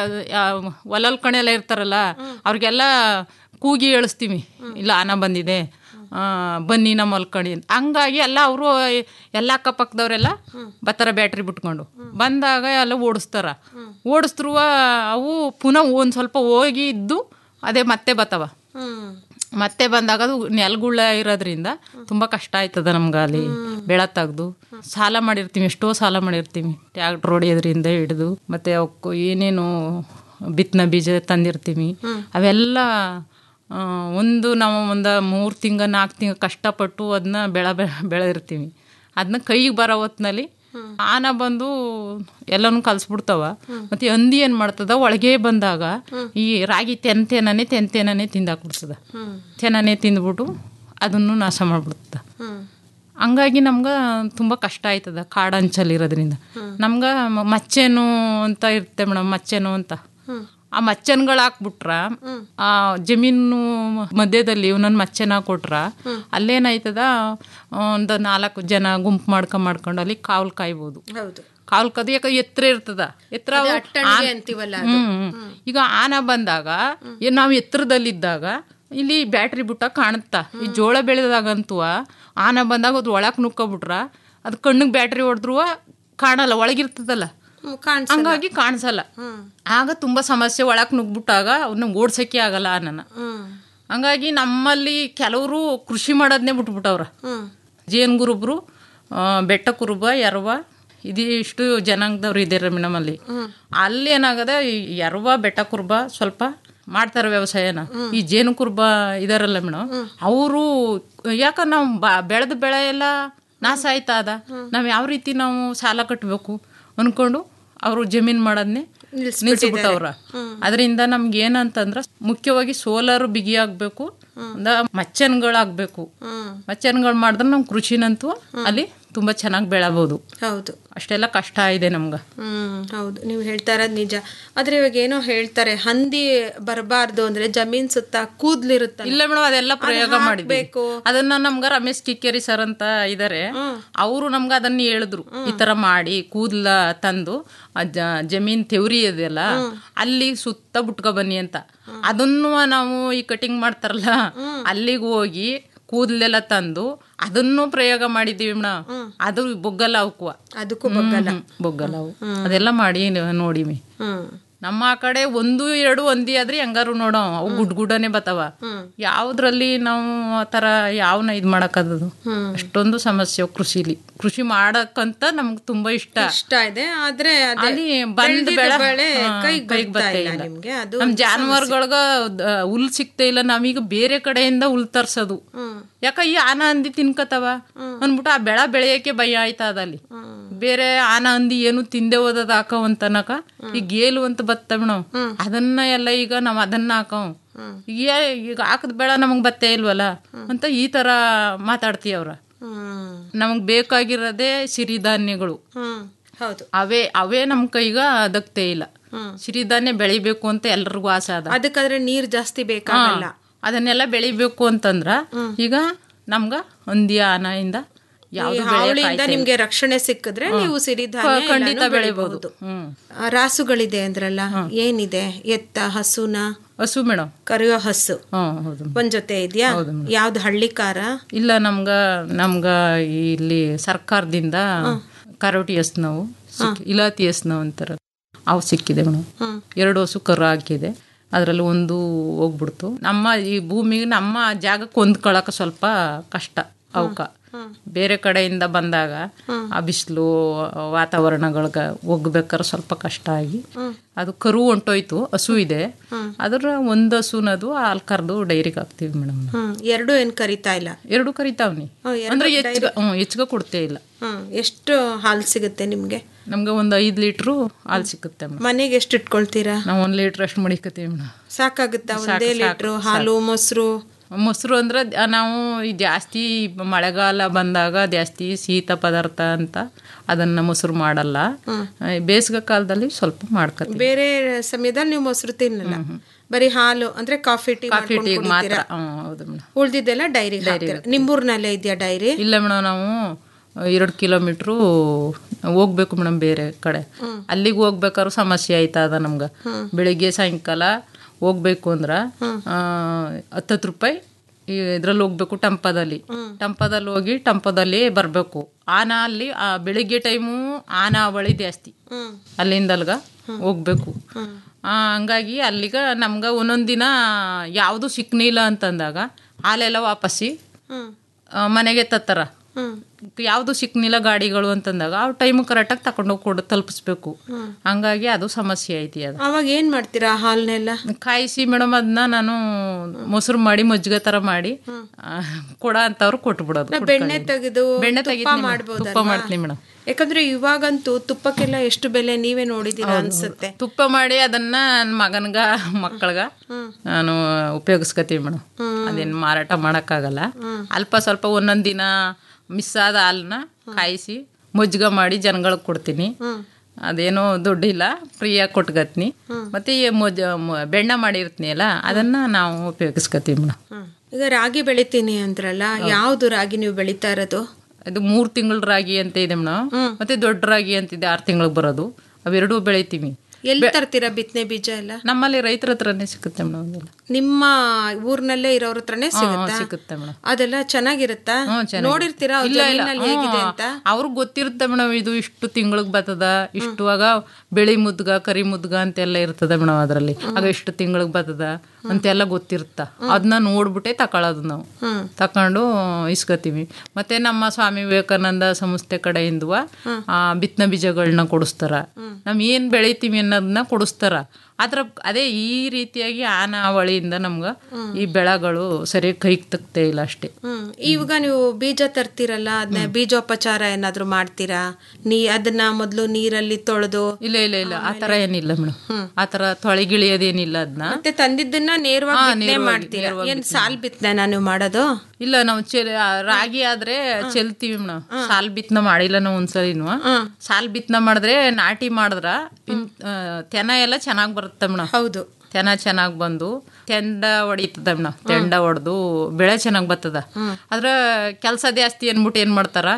ಒಲಲ್ ಕಣೆ ಎಲ್ಲ ಇರ್ತಾರಲ್ಲ ಅವ್ರಿಗೆಲ್ಲ ಕೂಗಿ ಏಳಿಸ್ತೀವಿ ಇಲ್ಲ ಆನ ಬಂದಿದೆ ಆ, ಬನ್ನಿ ನಮ್ಮ ಮಲ್ಕಣಿ ಅಂತ ಹಂಗಾಗಿ ಎಲ್ಲ ಅವರು ಎಲ್ಲ ಅಕ್ಕಪಕ್ಕದವರೆಲ್ಲ ಬರ್ತಾರ ಬ್ಯಾಟ್ರಿ ಬಿಟ್ಕೊಂಡು ಬಂದಾಗ ಎಲ್ಲ ಓಡಿಸ್ತಾರ ಓಡಿಸ್ತ್ರುವ ಅವು ಪುನಃ ಒಂದು ಸ್ವಲ್ಪ ಹೋಗಿ ಇದ್ದು ಅದೇ ಮತ್ತೆ ಬತ್ತವ ಹ್ಮ್ ಮತ್ತೆ ಬಂದಾಗ ಅದು ನೆಲಗುಳ್ಳ ಇರೋದ್ರಿಂದ ತುಂಬ ಕಷ್ಟ ಆಯ್ತದ ನಮ್ಗೆ ಅಲ್ಲಿ ಬೆಳೆ ತೆಗ್ದು ಸಾಲ ಮಾಡಿರ್ತೀವಿ ಎಷ್ಟೋ ಸಾಲ ಮಾಡಿರ್ತೀವಿ ಟ್ಯಾಕ್ಟ್ರ್ ಹೊಡಿಯೋದ್ರಿಂದ ಹಿಡಿದು ಮತ್ತೆ ಅವಕ್ಕೂ ಏನೇನು ಬಿತ್ತನೆ ಬೀಜ ತಂದಿರ್ತೀವಿ ಅವೆಲ್ಲ ಆ, ಒಂದು ನಾವು ಒಂದು ಮೂರು ತಿಂಗ ನಾಲ್ಕು ತಿಂಗ ಕಷ್ಟಪಟ್ಟು ಅದನ್ನ ಬೆಳೆ ಬೆಳೆದಿರ್ತೀವಿ ಅದನ್ನ ಕೈಗೆ ಬರೋ ಹೊತ್ನಲ್ಲಿ ಆನ ಬಂದು ಎಲ್ಲನೂ ಕಲ್ಸ್ಬಿಡ್ತಾವ ಮತ್ತೆ ಹಂದಿ ಏನ್ ಮಾಡ್ತದ ಒಳಗೆ ಬಂದಾಗ ಈ ರಾಗಿ ತೆನ್ತೆನೇ ತೆನ್ತೆನೇ ತಿಂದಾಕ್ಬಿಡ್ತದ ತೆನನೆ ತಿಂದ್ಬಿಟ್ಟು ಅದನ್ನು ನಾಶ ಮಾಡ್ಬಿಡ್ತದ ಹಂಗಾಗಿ ನಮ್ಗೆ ತುಂಬ ಕಷ್ಟ ಆಯ್ತದ ಕಾಡಂಚಲಿರೋದ್ರಿಂದ ನಮ್ಗೆ ಮ- ಮಚ್ಚೆನು ಅಂತ ಇರುತ್ತೆ ಮೇಡಮ್ ಮಚ್ಚೆನು ಅಂತ ಆ ಮಚ್ಚನ್ಗಳು ಹಾಕ್ಬಿಟ್ರ ಆ ಜಮೀನು ಮಧ್ಯದಲ್ಲಿ ಒಂದೊಂದು ಮಚ್ಚೆನ ಕೊಟ್ರ ಅಲ್ಲೇನಾಯ್ತದ ಒಂದು ನಾಲ್ಕು ಜನ ಗುಂಪು ಮಾಡ್ಕೊಂಡ್ ಮಾಡ್ಕೊಂಡು ಅಲ್ಲಿ ಕಾವಲು ಕಾಯ್ಬೋದು ಹೌದು ಕಾವಲು ಕದು ಯಾಕೆ ಎತ್ತರ ಇರ್ತದ ಎತ್ತರ ಅದೇ ಅವು ಅಟ್ಟಣಿಗೆ ಆನ್- ಅಂತೀವಲ್ಲ ಅದು. ಹ್ಮ್, ಹ್ಮ್. ಈಗ ಆನ ಬಂದಾಗ ಏ- ನಾವು ಎತ್ತರದಲ್ಲಿದ್ದಾಗ ಇಲ್ಲಿ ಬ್ಯಾಟ್ರಿ ಬುಟ್ಟ ಕಾಣುತ್ತಾ ಈ ಜೋಳ ಬೆಳೆದಾಗಂತೂ ಆನ ಬಂದಾಗ ಅದು ಒಳಕ್ ನುಕ್ಕೊಬಿಟ್ರ ಅದು ಕಣ್ಣಿಗೆ ಬ್ಯಾಟ್ರಿ ಹೊಡೆದ್ರು ಕಾಣಲ್ಲ ಒಳಗಿರ್ತದಲ್ಲ ಹ್ಮ್, ಕಾಣ್ಸಲ್ಲ. ಹಂಗಾಗಿ ಕಾಣಿಸಲ್ಲ ಆಗ ತುಂಬಾ ಸಮಸ್ಯೆ ಒಳಕ್ ನುಗ್ಬಿಟ್ಟಾಗ ಅವ್ನ ಓಡ್ಸಕ್ಕೆ ಆಗಲ್ಲ ಆನನ ಹ್ಮ್ ಹಂಗಾಗಿ ನಮ್ಮಲ್ಲಿ ಕೆಲವರು ಕೃಷಿ ಮಾಡೋದನ್ನೇ ಬಿಟ್ಬಿಟ್ಟವ್ರ ಜೇನು ಗುರುಬ್ರು ಆ, ಬೆಟ್ಟ ಕುರುಬ ಎರವ ಇದಿಷ್ಟು ಜನಾಂಗದವ್ರು ಇದ್ದಾರೆ ನಮ್ಮಲ್ಲಿ ಅಲ್ಲಿ ಏನಾಗದ ಈ ಎರವ ಬೆಟ್ಟ ಕುರುಬ ಸ್ವಲ್ಪ ಮಾಡ್ತಾರೆ ವ್ಯವಸಾಯನ ಈ ಜೇನು ಕುರುಬ ಇದಾರಲ್ಲ ಮೇಡಮ್ ಅವರು ಯಾಕ ನಾವು ಬೆಳೆದ ಬೆಳೆ ಎಲ್ಲ ನಾಶ ಆಯ್ತಾ ಅದ ನಾವು ಯಾವ ರೀತಿ ನಾವು ಸಾಲ ಕಟ್ಟಬೇಕು ಅನ್ಕೊಂಡು ಅವರು ಜಮೀನ್ ಮಾಡೋದನ್ನೇ ನಿಲ್ಸ್ಬಿಟ್ಟವ್ರ ಅದರಿಂದ ನಮ್ಗೆ ಏನಂತಂದ್ರ ಮುಖ್ಯವಾಗಿ ಸೋಲಾರ್ ಬಿಗಿ ಆಗ್ಬೇಕು ಮಚ್ಚನ್ಗಳಾಗ್ಬೇಕು ಮಚ್ಚನ್ಗಳು ಮಾಡಿದ್ರೆ ನಮ್ ಕೃಷಿನಂತೂ ಅಲ್ಲಿ ತುಂಬಾ ಚೆನ್ನಾಗಿ ಬೆಳಬಹುದು ಹೌದು ಅಷ್ಟೆಲ್ಲ ಕಷ್ಟ ಇದೆ ನಮ್ಗ ಹ್ಮ್ ಹೌದು ನೀವು ಹೇಳ್ತಾ ಇರೋದು ನಿಜ ಆದ್ರೆ ಇವಾಗ ಏನೋ ಹೇಳ್ತಾರೆ ಹಂದಿ ಬರಬಾರ್ದು ಅಂದ್ರೆ ಜಮೀನ್ ಸುತ್ತ ಕೂದ್ಲಿರುತ್ತೆ ಇಲ್ಲ ಮೇಡಮ್ ಅದೆಲ್ಲ ಪ್ರಯೋಗ ಮಾಡಿದ್ವಿ ಅದನ್ನ ನಮ್ಗ ರಮೇಶ್ ಕಿಕ್ಕೇರಿ ಸರ್ ಅಂತ ಇದಾರೆ ಅವರು ನಮ್ಗ ಅದನ್ನ ಹೇಳಿದ್ರು ಈ ತರ ಮಾಡಿ ಕೂದ್ಲ ತಂದು ಆ ಜ- ಜಮೀನ್ ತೆವ್ರಿ ಇದೆಯಲ್ಲ ಅಲ್ಲಿ ಸುತ್ತ ಬಿಟ್ಕೊ ಬನ್ನಿ ಅಂತ ಅದನ್ನು ನಾವು ಈ ಕಟಿಂಗ್ ಮಾಡ್ತಾರಲ್ಲ ಅಲ್ಲಿಗೆ ಹೋಗಿ ಕೂದಲೆಲ್ಲ ತಂದು ಅದನ್ನು ಪ್ರಯೋಗ ಮಾಡಿದೀವಿ ಮೇಡಮ್ ಅದು ಬೊಗ್ಗಲ್ಲ ಅವಕ್ಕೂ ಅದಕ್ಕೂ ಬೊಗ್ಗಲ್ಲ ಬೊಗ್ಗಲ್ಲ ಅವು ಅದೆಲ್ಲ ಮಾಡಿ ನೋಡಿವಿ ನಮ್ಮ ಆ ಕಡೆ ಒಂದು ಎರಡು ಒಂದಿ ಆದ್ರೆ ಹೆಂಗಾರು ನೋಡೋ ಅವು ಗುಡ್ ಗುಡ್ಡನೆ ಬತ್ತಾವ ಯಾವ್ದ್ರಲ್ಲಿ ನಾವು ಆ ತರ ಯಾವನ ಇದ್ ಮಾಡಕ್ಕದದು ಅಷ್ಟೊಂದು ಸಮಸ್ಯೆ ಅವು ಕೃಷಿಲಿ ಕೃಷಿ ಮಾಡಕ್ಕಂತ ನಮ್ಗೆ ತುಂಬಾ ಇಷ್ಟ ಇಷ್ಟ ಇದೆ ಆದ್ರೆ ಅದೇ ಅಲ್ಲಿ ಬಂದ್ ಬೆಳ್ದಿದ್ದ ಬೆಳೆ ಬೆಳೆ ಹಾ, ಕೈಗ್ ಕೈಗ್ ಬರ್ತಾ ಬರ್ತಾ ಇಲ್ಲ ಇಲ್ಲ. ನಿಮ್ಗೆ ಅದು ನಮ್ ಒಂದು ಜಾನುವಾರುಗಳ್ಗ ದ- ಹುಲ್ ಸಿಗ್ತಾ ಇಲ್ಲ ನಾವೀಗ ಬೇರೆ ಕಡೆಯಿಂದ ಹುಲ್ ತರ್ಸೋದು ಯಾಕ ಈ ಆನ ಹಂದಿ ತಿನ್ಕತವ ಅಂದ್ಬಿಟ್ಟು ಆ ಬೆಳ ಬೆಳೆಯಕ್ಕೆ ಭಯ ಆಯ್ತಾ ಅದಲ್ಲಿ ಬೇರೆ ಆನ ಹಂದಿ ಏನು ತಿಂದೆ ಹೋದದ ಹಾಕವ್ ಅಂತನಕ ಈಗ ಗೇಲು ಅಂತ ಬತ್ತ ನಾವು ಅದನ್ನ ಎಲ್ಲ ಈಗ ನಾವ್ ಅದನ್ನ ಹಾಕವ್ ಈಗ ಈಗ ಹಾಕದ ಬೆಳ ನಮಗ್ ಬತ್ತೇ ಇಲ್ವಲ್ಲ ಅಂತ ಈ ತರ ಮಾತಾಡ್ತೀಯವ್ರ ನಮಗ್ ಬೇಕಾಗಿರೋದೇ ಸಿರಿಧಾನ್ಯಗಳು ಹ್ಮ್ ಹೌದು ಅವೇ ಅವೇ ನಮ್ ಕೈಗ ದಕ್ತೇ ಇಲ್ಲ ಸಿರಿಧಾನ್ಯ ಬೆಳಿಬೇಕು ಅಂತ ಎಲ್ರಿಗೂ ಆಸೆ ಅದ ಅದಕ್ಕಾದ್ರೆ ನೀರ್ ಜಾಸ್ತಿ ಬೇಕಾಗಲ್ಲ ಹಾ, ಅದನ್ನೆಲ್ಲ ಬೆಳಿಬೇಕು ಅಂತಂದ್ರ ಈಗ ನಮ್ಗ ಹಂದಿ ಆನೆಯಿಂದ ಈ ಯಾವ್ದು ಹಾವಳಿಯಿಂದ ನಿಮ್ಗೆ ರಕ್ಷಣೆ ಸಿಕ್ಕಿದ್ರೆ ನೀವು ಸಿರಿಧಾನ್ಯ ಖಂಡಿತ ಎಲ್ಲಾನು ಬೆಳಿಬಹುದು ಹ್ಮ್ ಆ, ರಾಸುಗಳಿದೆ ಅಂದ್ರಲ್ಲ ಏನಿದೆ ಎತ್ತ ಹಸುನ ಹಸು ಮೇಡಮ್ ಕರೆಯೋ ಹಸು ಹ್ಮ್ ಹೌದು ಒಂದ್ ಜೊತೆ ಇದೆಯಾ ಯಾವ್ದು ಹಳ್ಳಿಕಾರ ಇಲ್ಲ ನಮ್ಗ ನಮ್ಗ ಇಲ್ಲಿ ಸರ್ಕಾರದಿಂದ ಕರೋಟಿ ಹಸ್ನವು ಸಿಕ್- ಇಲಾತಿ ಹಸ್ನವು ಅಂತಾರ ಅವು ಸಿಕ್ಕಿದೆ ಮೇಡಮ್ ಎರಡು ಹಸು ಕರು ಹಾಕಿದೆ ಅದರಲ್ಲಿ ಒಂದು ಹೋಗ್ಬಿಡ್ತು ನಮ್ಮ ಈ ಭೂಮಿಗೆ ನಮ್ಮ ಜಾಗಕ್ಕೆ ಹೊಂದ್ಕೊಳಕ ಸ್ವಲ್ಪ ಕಷ್ಟ ಅವಕ್ಕ ಬೇರೆ ಕಡೆಯಿಂದ ಬಂದಾಗ ಆ ಬಿಸಿಲು ವಾತಾವರಣಗಳ್ಗ ಹೋಗ್ಬೇಕಾದ್ರೆ ಸ್ವಲ್ಪ ಕಷ್ಟ ಆಗಿ ಅದು ಕರು ಹೊಂಟೋಯ್ತು ಹಸು ಇದೆ ಅದ್ರ ಒಂದು ಹಸುನದು ಹಾಲು ಕರೆದು ಡೈರಿಗೆ ಹಾಕ್ತಿವಿ ಮೇಡಮ್ ಹ್ಮ್ ಎರಡು ಏನ್ ಕರಿತಾ ಇಲ್ಲ ಎರಡು ಕರಿತಾವ್ನಿ ಹ್ಮ್, ಎರಡು ಅಂದ್ರೆ ಹೆಚ್ಚಿಗ ಹ್ಮ್ ಹೆಚ್ಚಿಗೆ ಕೊಡ್ತೇ ಇಲ್ಲ ಹ್ಮ್ ಎಷ್ಟು ಹಾಲು ಸಿಗುತ್ತೆ ನಿಮ್ಗೆ ನಮ್ಗೆ ಒಂದು ಐದು ಲೀಟ್ರು ಹಾಲು ಸಿಕ್ಕುತ್ತೆ ಮೇಡಮ್ ಮನೆಗೆ ಎಷ್ಟು ಇಟ್ಕೊಳ್ತೀರಾ ನಾವು ಒಂದು ಲೀಟ್ರ್ ಅಷ್ಟು ಮಡಿಕತ್ತೀವಿ ಮೇಡಮ್ ಸಾಕಾಗುತ್ತಾ ಸಾಕು, ಒಂದೇ ಸಾಕು, ಲೀಟ್ರು ಸಾಕು. ಹಾಲು ಮೊಸರು ಮೊಸರು ಅಂದ್ರೆ ದ- ನಾವು ಈ ಜಾಸ್ತಿ ಮಳೆಗಾಲ ಬಂದಾಗ ಜಾಸ್ತಿ ಶೀತ ಪದಾರ್ಥ ಅಂತ ಅದನ್ನ ಮೊಸರು ಮಾಡಲ್ಲ ಈ ಬೇಸಿಗೆ ಕಾಲದಲ್ಲಿ ಸ್ವಲ್ಪ ಮಾಡ್ಕೊತೀವಿ ಬೇರೆ ಸಮಯದಲ್ಲಿ ನೀವು ಮೊಸರು ತಿನ್ನಲ್ಲ ಬರೀ ಹಾಲು ಅಂದ್ರೆ ಕಾಫಿ ಟೀ ಕಾಫಿ ಟೀಗೆ ಮಾತ್ರ ಹ್ಮ್, ಹೌದು ಮೇಡಮ್ ಉಳ್ದಿದ್ದೆಲ್ಲ ಡೈರಿಗೆ ಹಾಕ್ತೀರಾ ನಿಮ್ಮೂರ್ನಲ್ಲೇ ಇದೆಯಾ ಡೈರಿ ಇಲ್ಲ ಮೇಡಮ್ ನಾವು ಎರಡು ಕಿಲೋಮೀಟ್ರು ಹೋಗ್ಬೇಕು ಮೇಡಮ್ ಬೇರೆ ಕಡೆ ಅಲ್ಲಿಗೆ ಹೋಗ್ಬೇಕಾದ್ರು ಸಮಸ್ಯೆ ಆಯ್ತಾ ಅದ ನಮ್ಗೆ ಬೆಳಿಗ್ಗೆ ಸಾಯಂಕಾಲ ಹೋಗ್ಬೇಕು ಅಂದ್ರ ಹತ್ತತ್ತು ರೂಪಾಯಿ ಇದ್ರಲ್ಲಿ ಹೋಗ್ಬೇಕು ಟಂಪದಲ್ಲಿ ಟಂಪದಲ್ಲಿ ಹೋಗಿ ಟಂಪದಲ್ಲಿ ಬರಬೇಕು ಆನ ಅಲ್ಲಿ ಆ ಬೆಳಿಗ್ಗೆ ಟೈಮು ಆನ ಅವಳಿ ಜಾಸ್ತಿ ಅಲ್ಲಿಂದ ಅಲ್ಗ ಹೋಗ್ಬೇಕು ಆ, ಹಂಗಾಗಿ ಅಲ್ಲಿಗ ನಮ್ಗ ಒಂದೊಂದ್ ದಿನ ಯಾವುದು ಸಿಕ್ನಿಲ್ಲ ಅಂತಂದಾಗ ಹಾಲೆಲ್ಲ ವಾಪಸ್ಸಿ ಆ, ಮನೆಗೆ ತತ್ತಾರ ಯಾವುದು ಸಿಕ್ನಿಲ್ಲ ಗಾಡಿಗಳು ಅಂತಂದಾಗ ಆ ಟೈಮ್ ಕರೆಕ್ಟಾಗಿ ತಗೊಂಡೋಗಿ ಕೊಡು ತಲುಪಿಸ್ಬೇಕು ಹಂಗಾಗಿ ಅದು ಸಮಸ್ಯೆ ಐತಿ ಅದು ಅವಾಗ ಏನ್ ಮಾಡ್ತೀರಾ ಹಾಲ್ನೆಲ್ಲ ಕಾಯಿಸಿ ಮೇಡಮ್ ಅದನ್ನ ನಾನು ಮೊಸರು ಮಾಡಿ ಮಜ್ಜಿಗೆ ತರ ಮಾಡಿ ಆ, ಕೊಡ ಅಂತವ್ರು ಕೊಟ್ಬಿಡೋದು ನಾ ಬೆಣ್ಣೆ ತೆಗೆದು ಬೆಣ್ಣೆ ತುಪ್ಪ ತೆಗಿತೀನಿ ಮೇಡಮ್. ಮಾಡ್ಬೋದಲ್ವಾ? ತುಪ್ಪ ಮಾಡ್ತೀನಿ ಮೇಡಮ್ ಯಾಕಂದ್ರೆ ಇವಾಗಂತೂ ತುಪ್ಪಕ್ಕೆಲ್ಲ ಎಷ್ಟು ಬೆಲೆ ನೀವೇ ನೋಡಿದೀರಾ ಅನ್ಸುತ್ತೆ ತುಪ್ಪ ಮಾಡಿ ಅದನ್ನ ನನ್ನ ಮಗನ್ಗ ಮಕ್ಕಳ್ಗ ನಾನು ಉಪಯೋಗಿಸ್ಕೊತೀವಿ ಮೇಡಮ್ ಅದೇನು ಮಾರಾಟ ಮಾಡೋಕ್ಕಾಗಲ್ಲ ಅಲ್ಪ ಸ್ವಲ್ಪ ಒಂದೊಂದು ದಿನ ಮಿಸ್ ಆದ ಹಾಲನ್ನ ಕಾಯಿಸಿ ಮಜ್ಜಿಗೆ ಮಾಡಿ ಜನಗಳಿಗೆ ಕೊಡ್ತೀನಿ ಅದೇನೋ ದುಡ್ಡಿಲ್ಲ ಫ್ರೀಯಾಗಿ ಕೊಟ್ಗತ್ನಿ ಮತ್ತೆ ಈ ಮೊಜ್ ಮ- ಬೆಣ್ಣೆ ಮಾಡಿರ್ತೀನಿ ಅಲ್ಲ ಅದನ್ನ ನಾವು ಉಪಯೋಗಿಸ್ಕೊತೀವಿ ಮೇಡಮ್ ಈಗ ರಾಗಿ ಬೆಳಿತೀನಿ ಅಂದ್ರಲ್ಲ ಯಾವ್ದು ರಾಗಿ ನೀವು ಬೆಳಿತಾ ಇರೋದು ಇದು ಮೂರು ತಿಂಗಳ ರಾಗಿ ಅಂತ ಇದೆ ಮೇಡಮ್ ಮತ್ತೆ ದೊಡ್ಡ ರಾಗಿ ಅಂತಿದೆ ಆರು ತಿಂಗಳಿಗೆ ಬರೋದು ಅವೆರಡೂ ಬೆಳಿತೀವಿ ಎಲ್ಲಿ ತರ್ತೀರಾ ಬಿತ್ತನೆ ಬೀಜ ಎಲ್ಲ ನಮ್ಮಲ್ಲಿ ರೈತರ ಹತ್ರನೇ ಸಿಗುತ್ತೆ ಮೇಡಮ್ ಅದೆಲ್ಲ ನಿಮ್ಮ ಊರ್ನಲ್ಲೇ ಇರೋರ ಹತ್ರನೇ ಹಾ, ಸಿಗುತ್ತಾ ಸಿಗುತ್ತೆ ಮೇಡಮ್ ಅದೆಲ್ಲ ಚೆನ್ನಾಗಿರುತ್ತಾ ಹ್ಮ್, ಚೆನ್ನಾಗಿದೆ. ನೋಡಿರ್ತೀರಾ ಅವ್ರ ಇಲ್ಲ ಇಲ್ಲ ಜಮೀನಲ್ಲಿ ಹೇಗಿದೆ ಅಂತ ಅವ್ರಿಗೆ ಗೊತ್ತಿರುತ್ತೆ ಮೇಡಮ್ ಇದು ಇಷ್ಟು ತಿಂಗಳಿಗೆ ಬರ್ತದ ಇಷ್ಟು ಆಗ ಬೆಳಿ ಮುದ್ಗ ಕರಿ ಮುದ್ಗ ಅಂತೆಲ್ಲ ಇರ್ತದ ಮೇಡಮ್ ಅದರಲ್ಲಿ ಆಗ ಇಷ್ಟು ತಿಂಗಳಿಗೆ ಬರ್ತದ ಅಂತೆಲ್ಲ ಗೊತ್ತಿರುತ್ತ ಅದನ್ನ ನೋಡ್ಬಿಟ್ಟೆ ತಗೊಳ್ಳೋದು ನಾವು ತಕೊಂಡು ಇಸ್ಕೊತೀವಿ ಮತ್ತೆ ನಮ್ಮ ಸ್ವಾಮಿ ವಿವೇಕಾನಂದ ಸಂಸ್ಥೆ ಕಡೆಯಿಂದ ಬಿತ್ತನೆ ಬೀಜಗಳನ್ನ ಕೊಡಿಸ್ತಾರ ನಮ್ ಏನ್ ಬೆಳಿತೀವಿ ಅನ್ನೋದನ್ನ ಕೊಡಿಸ್ತಾರ ಅದ್ರ ಅದೇ ಈ ರೀತಿಯಾಗಿ ಆನಾವಳಿಯಿಂದ ನಮ್ಗ ಈ ಬೆಳೆಗಳು ಸರಿಯಾಗಿ ಕೈಗೆ ತಗ್ತೇ ಇಲ್ಲ ಅಷ್ಟೇ ಹ್ಮ್ ಇವಾಗ ನೀವು ಬೀಜ ತರ್ತೀರಲ್ಲ ಅದನ್ನ ಬೀಜೋಪಚಾರ ಏನಾದ್ರು ಮಾಡ್ತೀರಾ ನೀ ಅದನ್ನ ಮೊದ್ಲು ನೀರಲ್ಲಿ ತೊಳೆದು ಇಲ್ಲ ಇಲ್ಲ ಇಲ್ಲ ಆ ತರ ಏನಿಲ್ಲ ಮೇಡಮ್ ಆ ತರ ತೊಳೆಗಿಳಿಯೋದೇನಿಲ್ಲ ಅದನ್ನ ಮತ್ತೆ ತಂದಿದ್ದನ್ನ ನೇರವಾಗಿ ಹಾ, ಬಿತ್ತನೆ ನೇರವಾಗಿ- ಮಾಡ್ತೀರಾ ನೇರವಾಗಿ ಏನ್ ಸಾಲ್ ಬಿತ್ತನೆ ನೀವು ಮಾಡೋದು ಇಲ್ಲ ನಾವು ಚೆಲ್ ಆ, ರಾಗಿ ಆದ್ರೆ ಚೆಲ್ತೀವಿ ಮೇಡಮ್ ಸಾಲ್ ಬಿತ್ತನ ಮಾಡಿಲ್ಲ ನಾವು ಒಂದ್ಸಲಿನು ಸಾಲ್ ಬಿತ್ತನ ಮಾಡಿದ್ರೆ ನಾಟಿ ಮಾಡಿದ್ರ ಇನ್- ಆ, ತೆನ ಎಲ್ಲ ಚೆನ್ನಾಗ್ ಬರುತ್ತೆ ಮೇಡಮ್ ಹೌದು ತೆನ ಚೆನ್ನಾಗ್ ಬಂದು ತೆಂಡ ಹೊಡಿತದ ಮೇಡಮ್ ತೆಂಡ ಹೊಡೆದು ಬೆಳೆ ಚೆನ್ನಾಗ್ ಬರ್ತದ ಅದ್ರ ಕೆಲಸ ಜಾಸ್ತಿ ಅನ್ಬಿಟ್ಟು ಏನ್ ಮಾಡ್ತಾರ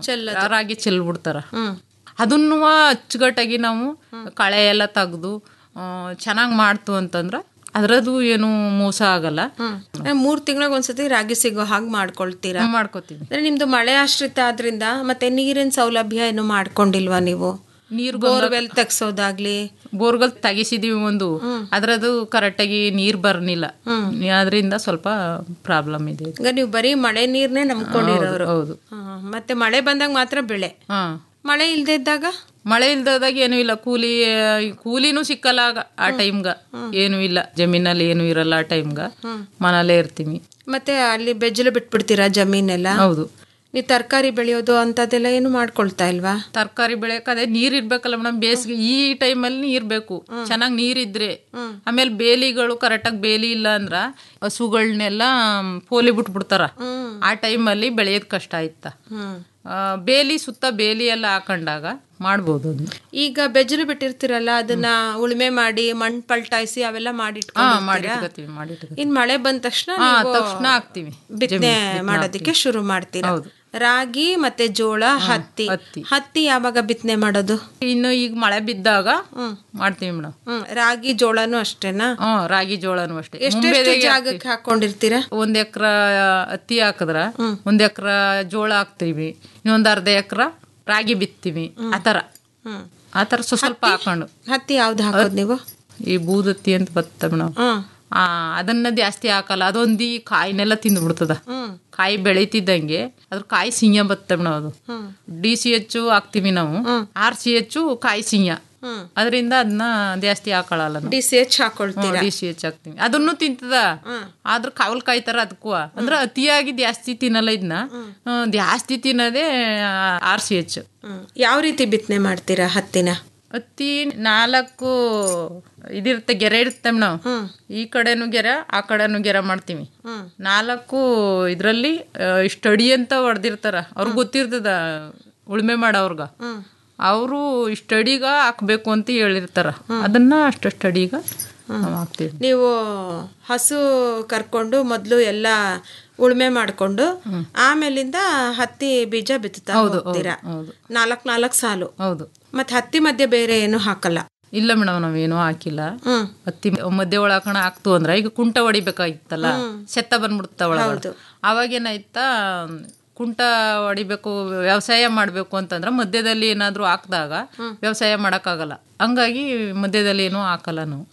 ರಾಗಿ ಚೆಲ್ಬಿಡ್ತಾರ ಅದನ್ನು ಅಚ್ಚುಕಟ್ಟಾಗಿ ನಾವು ಕಳೆ ಎಲ್ಲ ತೆಗ್ದು ಚೆನ್ನಾಗಿ ಮಾಡ್ತು ಅಂತಂದ್ರ ಅದ್ರದ್ದು ಏನು ಮೋಸ ಆಗಲ್ಲ ಅಂದ್ರೆ ಮೂರ್ ತಿಂಗಳಿಗೆ ಒಂದ್ಸತಿ ರಾಗಿ ಸಿಗೋ ಹಾಗೆ ಮಾಡ್ಕೊಳ್ತೀರಾ ಮಾಡ್ಕೋತೀವಿ ಅಂದ್ರೆ ನಿಮ್ದು ಮಳೆ ಆಶ್ರಿತ ಆದ್ರಿಂದ ಮತ್ತೆ ನೀರಿನ ಸೌಲಭ್ಯ ಏನು ಮಾಡ್ಕೊಂಡಿಲ್ವಾ ನೀವು ನೀರು ಬೋರ್ವೆಲ್ ತೆಗ್ಸೋದಾಗ್ಲಿ ಬೋರ್ಗಲ್ ತೆಗಿಸಿದೀವಿ ಒಂದು ಅದ್ರದ್ದು ಕರೆಕ್ಟಾಗಿ ನೀರ್ ಬರ್ನಿಲ್ಲ ಅದರಿಂದ ಸ್ವಲ್ಪ ಪ್ರಾಬ್ಲಮ್ ಇದೆ ಈಗ ನೀವು ಬರೀ ಮಳೆ ನೀರ್ನೇ ನಂಬ್ಕೊಂಡಿರೋರು ಹೌದು ಹಾ, ಮತ್ತೆ ಮಳೆ ಬಂದಾಗ ಮಾತ್ರ ಬೆಳೆ ಹಾ ಮಳೆ ಇಲ್ದೇ ಇದ್ದಾಗ ಮಳೆ ಇಲ್ದಾಗ ಏನು ಇಲ್ಲ ಕೂಲಿ ಕೂಲಿನೂ ಸಿಕ್ಕಲ್ಲ ಆಗ ಆ ಟೈಮ್ಗ ಏನು ಇಲ್ಲ ಜಮೀನಲ್ಲಿ ಏನು ಇರಲ್ಲ ಆ ಟೈಮ್ಗ ಮನೇಲೇ ಇರ್ತೀವಿ ಮತ್ತೆ ಅಲ್ಲಿ ಬೆಜ್ಜಲು ಬಿಟ್ಬಿಡ್ತೀರಾ ಜಮೀನೆಲ್ಲ ಹೌದು ನೀವು ತರಕಾರಿ ಬೆಳೆಯೋದು ಅಂತದೆಲ್ಲ ಏನು ಮಾಡ್ಕೊಳ್ತಾ ಇಲ್ವಾ ತರಕಾರಿ ಬೆಳೆಯಕ್ ಅದೇ ನೀರ್ ಇರ್ಬೇಕಲ್ಲ ಮೇಡಮ್ ಬೇಸಿಗೆ ಈ ಟೈಮಲ್ಲಿ ನೀರ್ ಬೇಕು ಚೆನ್ನಾಗಿ ನೀರಿದ್ರೆ ಆಮೇಲೆ ಬೇಲಿಗಳು ಕರೆಕ್ಟಾಗಿ ಬೇಲಿ ಇಲ್ಲ ಅಂದ್ರ ಹಸುಗಳನ್ನೆಲ್ಲ ಪೋಲಿ ಬಿಟ್ಬಿಡ್ತಾರ ಆ ಟೈಮಲ್ಲಿ ಬೆಳೆಯೋದ್ ಕಷ್ಟ ಆಯ್ತ ಆ, ಬೇಲಿ ಸುತ್ತ ಬೇಲಿ ಎಲ್ಲ ಹಾಕೊಂಡಾಗ ಮಾಡ್ಬೋದು ಅದನ್ನ ಈಗ ಬೆಜ್ಜಲು ಬಿಟ್ಟಿರ್ತೀರಲ್ಲ ಅದನ್ನ ಉಳುಮೆ ಮಾಡಿ ಮಣ್ ಪಲ್ಟಾಯಿಸಿ ಅವೆಲ್ಲ ಮಾಡಿ ಹಾ ಇಟ್ಕೊಂಡಿರ್ತೀರಾ? ಮಾಡಿಟ್ಕೋತೀವಿ ಮಾಡಿಟ್ಕೋತೀವಿ ಇನ್ ಮಳೆ ಬಂದ ತಕ್ಷಣ ಹಾ, ನೀವು ತಕ್ಷಣ ಹಾಕ್ತೀವಿ. ಬಿತ್ತನೆ ಜಮೀನ್ ಬಿತ್ತನೆ ಮಾಡೋದಕ್ಕೆ ಹಾಕ್ತೀವಿ. ಶುರು ಮಾಡ್ತೀರಾ ಹೌದು. ರಾಗಿ ಮತ್ತೆ ಜೋಳ ಹತ್ತಿ ಹತ್ತಿ ಯಾವಾಗ ಬಿತ್ತನೆ ಮಾಡೋದು ಇನ್ನು ಈಗ ಮಳೆ ಬಿದ್ದಾಗ ಮಾಡ್ತೀವಿ ಮೇಡಮ್ ಹ್ಮ್ ರಾಗಿ ಜೋಳನು ಅಷ್ಟೇನಾ ಹ್ಮ್ ರಾಗಿ ಜೋಳನು ಅಷ್ಟೇ ಎಷ್ಟೆಷ್ಟು ಮುಂಬೆದೆಗೆ ಜಾಗಕ್ಕೆ ಹಾಕೊಂಡಿರ್ತೀರಾ ಒಂದ್ ಎಕ್ರ ಹತ್ತಿ ಹಾಕಿದ್ರ ಒಂದ್ ಎಕ್ರ ಜೋಳ ಹಾಕ್ತೀವಿ ಇನ್ನೊಂದ್ ಅರ್ಧ ಎಕ್ರ ರಾಗಿ ಬಿತ್ತೀವಿ ಆತರ ಹ್ಮ್ ಆತರ ಸ್ವಲ್ಪ ಸ್ವಲ್ಪ ಹಾಕೊಂಡು ಹತ್ತಿ ಯಾವ್ದು ಹಾಕೋದು ನೀವು ಈ ಬೂದತ್ತಿ ಅಂತ ಬತ್ತ ಮೇಡಮ್ ಆ ಅದನ್ನ ಜಾಸ್ತಿ ಹಾಕಲ್ಲ ಅದೊಂದಿ ಕಾಯಿನೆಲ್ಲ ತಿಂದ್ಬಿಡ್ತದ ಕಾಯಿ ಬೆಳಿತಿದ್ದಂಗೆ ಅದ್ರ ಕಾಯಿ ಸಿಂಹ ಬತ್ತ ಮೇಡಮ್ ಅದು ಡಿ ಸಿ ಎಚ್ ಹಾಕ್ತಿವಿ ನಾವು ಆರ್ ಸಿ ಎಚ್ ಕಾಯಿ ಸಿಂಹ ಅದರಿಂದ ಅದನ್ನ ಜಾಸ್ತಿ ಹಾಕೊಳ್ಳಲ್ಲ ಡಿ ಸಿ ಎಚ್ ಹಾಕೊಳ್ತೀರಾ ಡಿ ಸಿ ಎಚ್ ಹಾಕ್ತಿವಿ ಅದನ್ನು ತಿಂತದ ಆದ್ರ ಕಾವಲ್ ಕಾಯ್ತಾರ ಅದಕ್ಕೂ ಅಂದ್ರೆ ಅತಿಯಾಗಿ ಜಾಸ್ತಿ ತಿನ್ನಲ್ಲ ಇದನ್ನ ಆ, ಜಾಸ್ತಿ ತಿನ್ನೋದೇ ಆರ್ ಸಿ ಎಚ್ ಹ್ಮ್. ಯಾವ ರೀತಿ ಬಿತ್ತನೆ ಮಾಡ್ತೀರಾ ಹತ್ತಿನ ಹತ್ತಿ ನಾಲ್ಕು ಇದಿರುತ್ತೆ ಗೆರೆ ಇರುತ್ತೆ ನಾವು ಈ ಕಡೆನು ಗೆರೆ ಆ ಕಡೆನು ಗೆರೆ ಮಾಡ್ತೀವಿ ನಾಲ್ಕು ಇದ್ರಲ್ಲಿ ಆ, ಇಷ್ಟು ಅಡಿ ಅಂತ ಹೊಡೆದಿರ್ತಾರ ಅವ್ರಿಗೆ ಗೊತ್ತಿರ್ತದ ಉಳುಮೆ ಮಾಡೋರ್ಗ ಅವರು ಇಷ್ಟು ಅಡಿಗ ಹಾಕ್ಬೇಕು ಅಂತ ಹೇಳಿರ್ತಾರ ಅದನ್ನ ಅಷ್ಟಷ್ಟು ಅಡಿಗ ನಾವ್ ಹಾಕ್ತೀವಿ ನೀವು ಹಸು ಕರ್ಕೊಂಡು ಮೊದಲು ಎಲ್ಲ ಉಳುಮೆ ಮಾಡ್ಕೊಂಡು ಆಮೇಲಿಂದ ಹತ್ತಿ ಬೀಜ ಬಿತ್ತುತ್ತಾ ಹೋಗ್ತೀರಾ ನಾಲ್ಕ್ ನಾಲ್ಕ್ ಸಾಲು ಹೌದು ಮತ್ತೆ ಹತ್ತಿ ಮಧ್ಯೆ ಬೇರೆ ಏನು ಹಾಕಲ್ಲ ಇಲ್ಲ ಮೇಡಮ್ ನಾವೇನು ಹಾಕಿಲ್ಲ ಹತ್ತಿ ಮಧ್ಯೆ ಒಳಕಣ ಹಾಕ್ತು ಅಂದ್ರ ಈಗ ಕುಂಟ ಹೊಡಿಬೇಕಾಗಿತ್ತಲ್ಲ ಸೆತ್ತ ಬಂದ್ಬಿಡ್ತ ಒಳಗಡೆ ಅವಾಗ ಏನಾಯ್ತಾ ಕುಂಟ ಹೊಡಿಬೇಕು ವ್ಯವಸಾಯ ಮಾಡ್ಬೇಕು ಅಂತಂದ್ರ ಮಧ್ಯದಲ್ಲಿ ಏನಾದ್ರೂ ಹಾಕ್ದಾಗ ವ್ಯವಸಾಯ ಮಾಡಕ್ಕಾಗಲ್ಲ ಹಂಗಾಗಿ ಮಧ್ಯದಲ್ಲಿ ಏನೂ ಹಾಕಲ್ಲ ನಾವು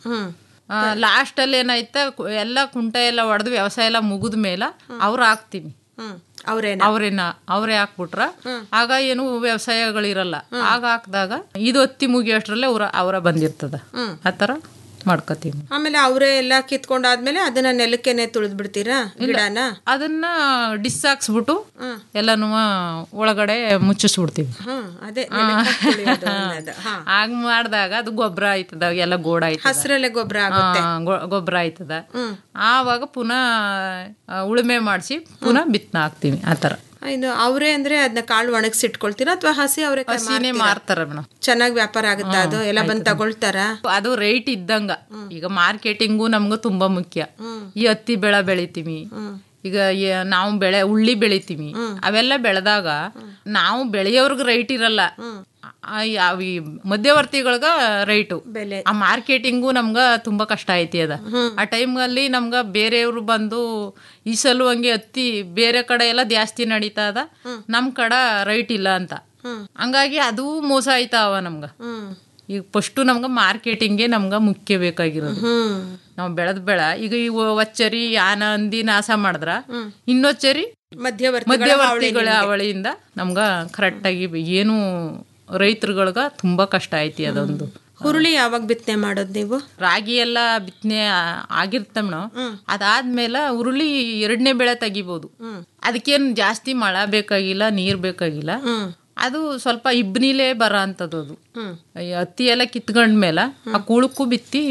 ಲಾಸ್ಟ್ ಅಲ್ಲಿ ಏನಾಯ್ತಾ ಕು- ಎಲ್ಲ ಕುಂಟ ಎಲ್ಲ ಹೊಡೆದು ವ್ಯವಸಾಯ ಎಲ್ಲ ಮುಗಿದ ಮೇಲೆ ಅವ್ರು ಹಾಕ್ತೀವಿ ಅವ್ರೇನ ಅವ್ರೇನ ಅವ್ರೇ ಹಾಕ್ಬಿಟ್ರ ಆಗ ಏನು ವ್ಯವಸಾಯಗಳಿರಲ್ಲ ಆಗ ಹಾಕ್ದಾಗ ಇದು ಹತ್ತಿ ಮುಗಿಯೋಷ್ಟ್ರಲ್ಲೇ ಅವ್ರ ಅವರ ಬಂದಿರ್ತದ ಆತರ ಮಾಡ್ಕೋತೀವಿ ಆಮೇಲೆ ಅವರೇ ಎಲ್ಲ ಕಿತ್ಕೊಂಡಾದ್ಮೇಲೆ ಅದನ್ನ ನೆಲಕ್ಕೆನೆ ತುಳಿದ್ ಬಿಡ್ತೀರಾ ಗಿಡನ ಅದನ್ನ ಡಿಸ್ ಹಾಕ್ಸ್ಬಿಟ್ಟು ಎಲ್ಲಾನು ಒಳಗಡೆ ಮುಚ್ಚಿಸ್ಬಿಡ್ತೀವಿ ಹ್ಮ್ ಅದೇ ನೆಲಕ್ಕೆ ಹಾಕ್ ತುಳಿಯೋದು ಅನ್ನೋದು. ಹಾ. ಹಾಗ್ ಮಾಡಿದಾಗ ಅದು ಗೊಬ್ಬರ ಆಯ್ತದ ಎಲ್ಲ ಗೋಡ ಆಯ್ತದ ಹಸ್ರಲ್ಲೇ ಗೊಬ್ಬರ ಆಗುತ್ತೆ ಗೊಬ್ಬರ ಆಯ್ತದ ಆವಾಗ ಪುನಃ ಆ, ಉಳುಮೆ ಮಾಡಿಸಿ ಪುನಃ ಬಿತ್ತನ ಹಾಕ್ತೀವಿ ಆತರ ಇನ್ನು ಅವರೇ ಅಂದ್ರೆ ಅದನ್ನ ಕಾಳು ಒಣಗಿಸಿ ಇಟ್ಕೊಳ್ತೀರಾ ಅಥವಾ ಹಸಿ ಅವರೇ ಹಸಿನೇ ಮಾರ್ತಾರ ಮೇಡಮ್ ಚೆನ್ನಾಗಿ ವ್ಯಾಪಾರ ಆಗುತ್ತಾ ಅದು ಎಲ್ಲ ಬಂದ್ ತಗೊಳ್ತಾರ ಅದು ರೇಟ್ ಇದ್ದಂಗ ಈಗ ಮಾರ್ಕೆಟಿಂಗು ನಮ್ಗೂ ತುಂಬಾ ಮುಖ್ಯ ಈ ಹತ್ತಿ ಬೆಳೆ ಬೆಳಿತೀವಿ ಈಗ ಏ- ನಾವು ಬೆಳೆ ಉಳ್ಳಿ ಬೆಳಿತೀವಿ ಅವೆಲ್ಲ ಬೆಳೆದಾಗ ನಾವು ಬೆಳೆಯೋರ್ಗ ರೈಟ್ ಇರಲ್ಲ ಆ- ಯಾವ ಈ ಮಧ್ಯವರ್ತಿಗಳ್ಗ ರೈಟು ಬೆಲೆ ಆ ಮಾರ್ಕೆಟಿಂಗು ನಮ್ಗ ತುಂಬಾ ಕಷ್ಟ ಐತಿ ಅದ ಆ ಟೈಮ್ನಲ್ಲಿ ನಮ್ಗ ಬೇರೆಯವ್ರು ಬಂದು ಈ ಸಲ ಹಂಗೆ ಹತ್ತಿ ಬೇರೆ ಕಡೆ ಎಲ್ಲ ಜಾಸ್ತಿ ನಡೀತಾ ಅದ ನಮ್ ಕಡೆ ರೈಟ್ ಇಲ್ಲ ಅಂತ ಹಂಗಾಗಿ ಅದು ಮೋಸ ಆಯ್ತಾವ ನಮ್ಗ ಈಗ ಫಸ್ಟು ನಮ್ಗೆ ಮಾರ್ಕೆಟಿಂಗ್ಗೆ ನಮ್ಗೆ ಮುಖ್ಯ ಬೇಕಾಗಿರೋದು ನಾವು ಬೆಳೆದ ಬೆಳೆ ಈಗ ಈ ಒಚ್ಚರಿ ಆನ ಹಂದಿ ನಾಶ ಮಾಡಿದ್ರ ಇನ್ನೊಚ್ಚರಿ ಮಧ್ಯವರ್ತಿಗಳ ಮಧ್ಯವರ್ತಿಗಳ ಹಾವಳಿ ಅವಳಿಯಿಂದ ನಮ್ಗೆ ಕರೆಕ್ಟಾಗಿ ಏನು ರೈತರುಗಳ್ಗ ತುಂಬಾ ಕಷ್ಟ ಐತಿ ಅದೊಂದು ಹುರುಳಿ ಯಾವಾಗ ಬಿತ್ತನೆ ಮಾಡೋದು ನೀವು ರಾಗಿ ಎಲ್ಲ ಬಿತ್ತನೆ ಆಗಿರ್ತ ಮೇಡಮ್ ಅದಾದ್ಮೇಲೆ ಉರುಳಿ ಎರಡನೇ ಬೆಳೆ ತೆಗಿಬೋದು ಅದಕ್ಕೇನು ಜಾಸ್ತಿ ಮಳೆ ಬೇಕಾಗಿಲ್ಲ ನೀರ್ ಬೇಕಾಗಿಲ್ಲ ಅದು ಸ್ವಲ್ಪ ಇಬ್ನಿಲೇ ಬರ ಅಂತದ್ದು ಅದು ಈ ಹತ್ತಿ ಎಲ್ಲ ಕಿತ್ಕೊಂಡ್ಮೇಲೆ ಆ ಕುಳುಕು ಬಿತ್ತಿ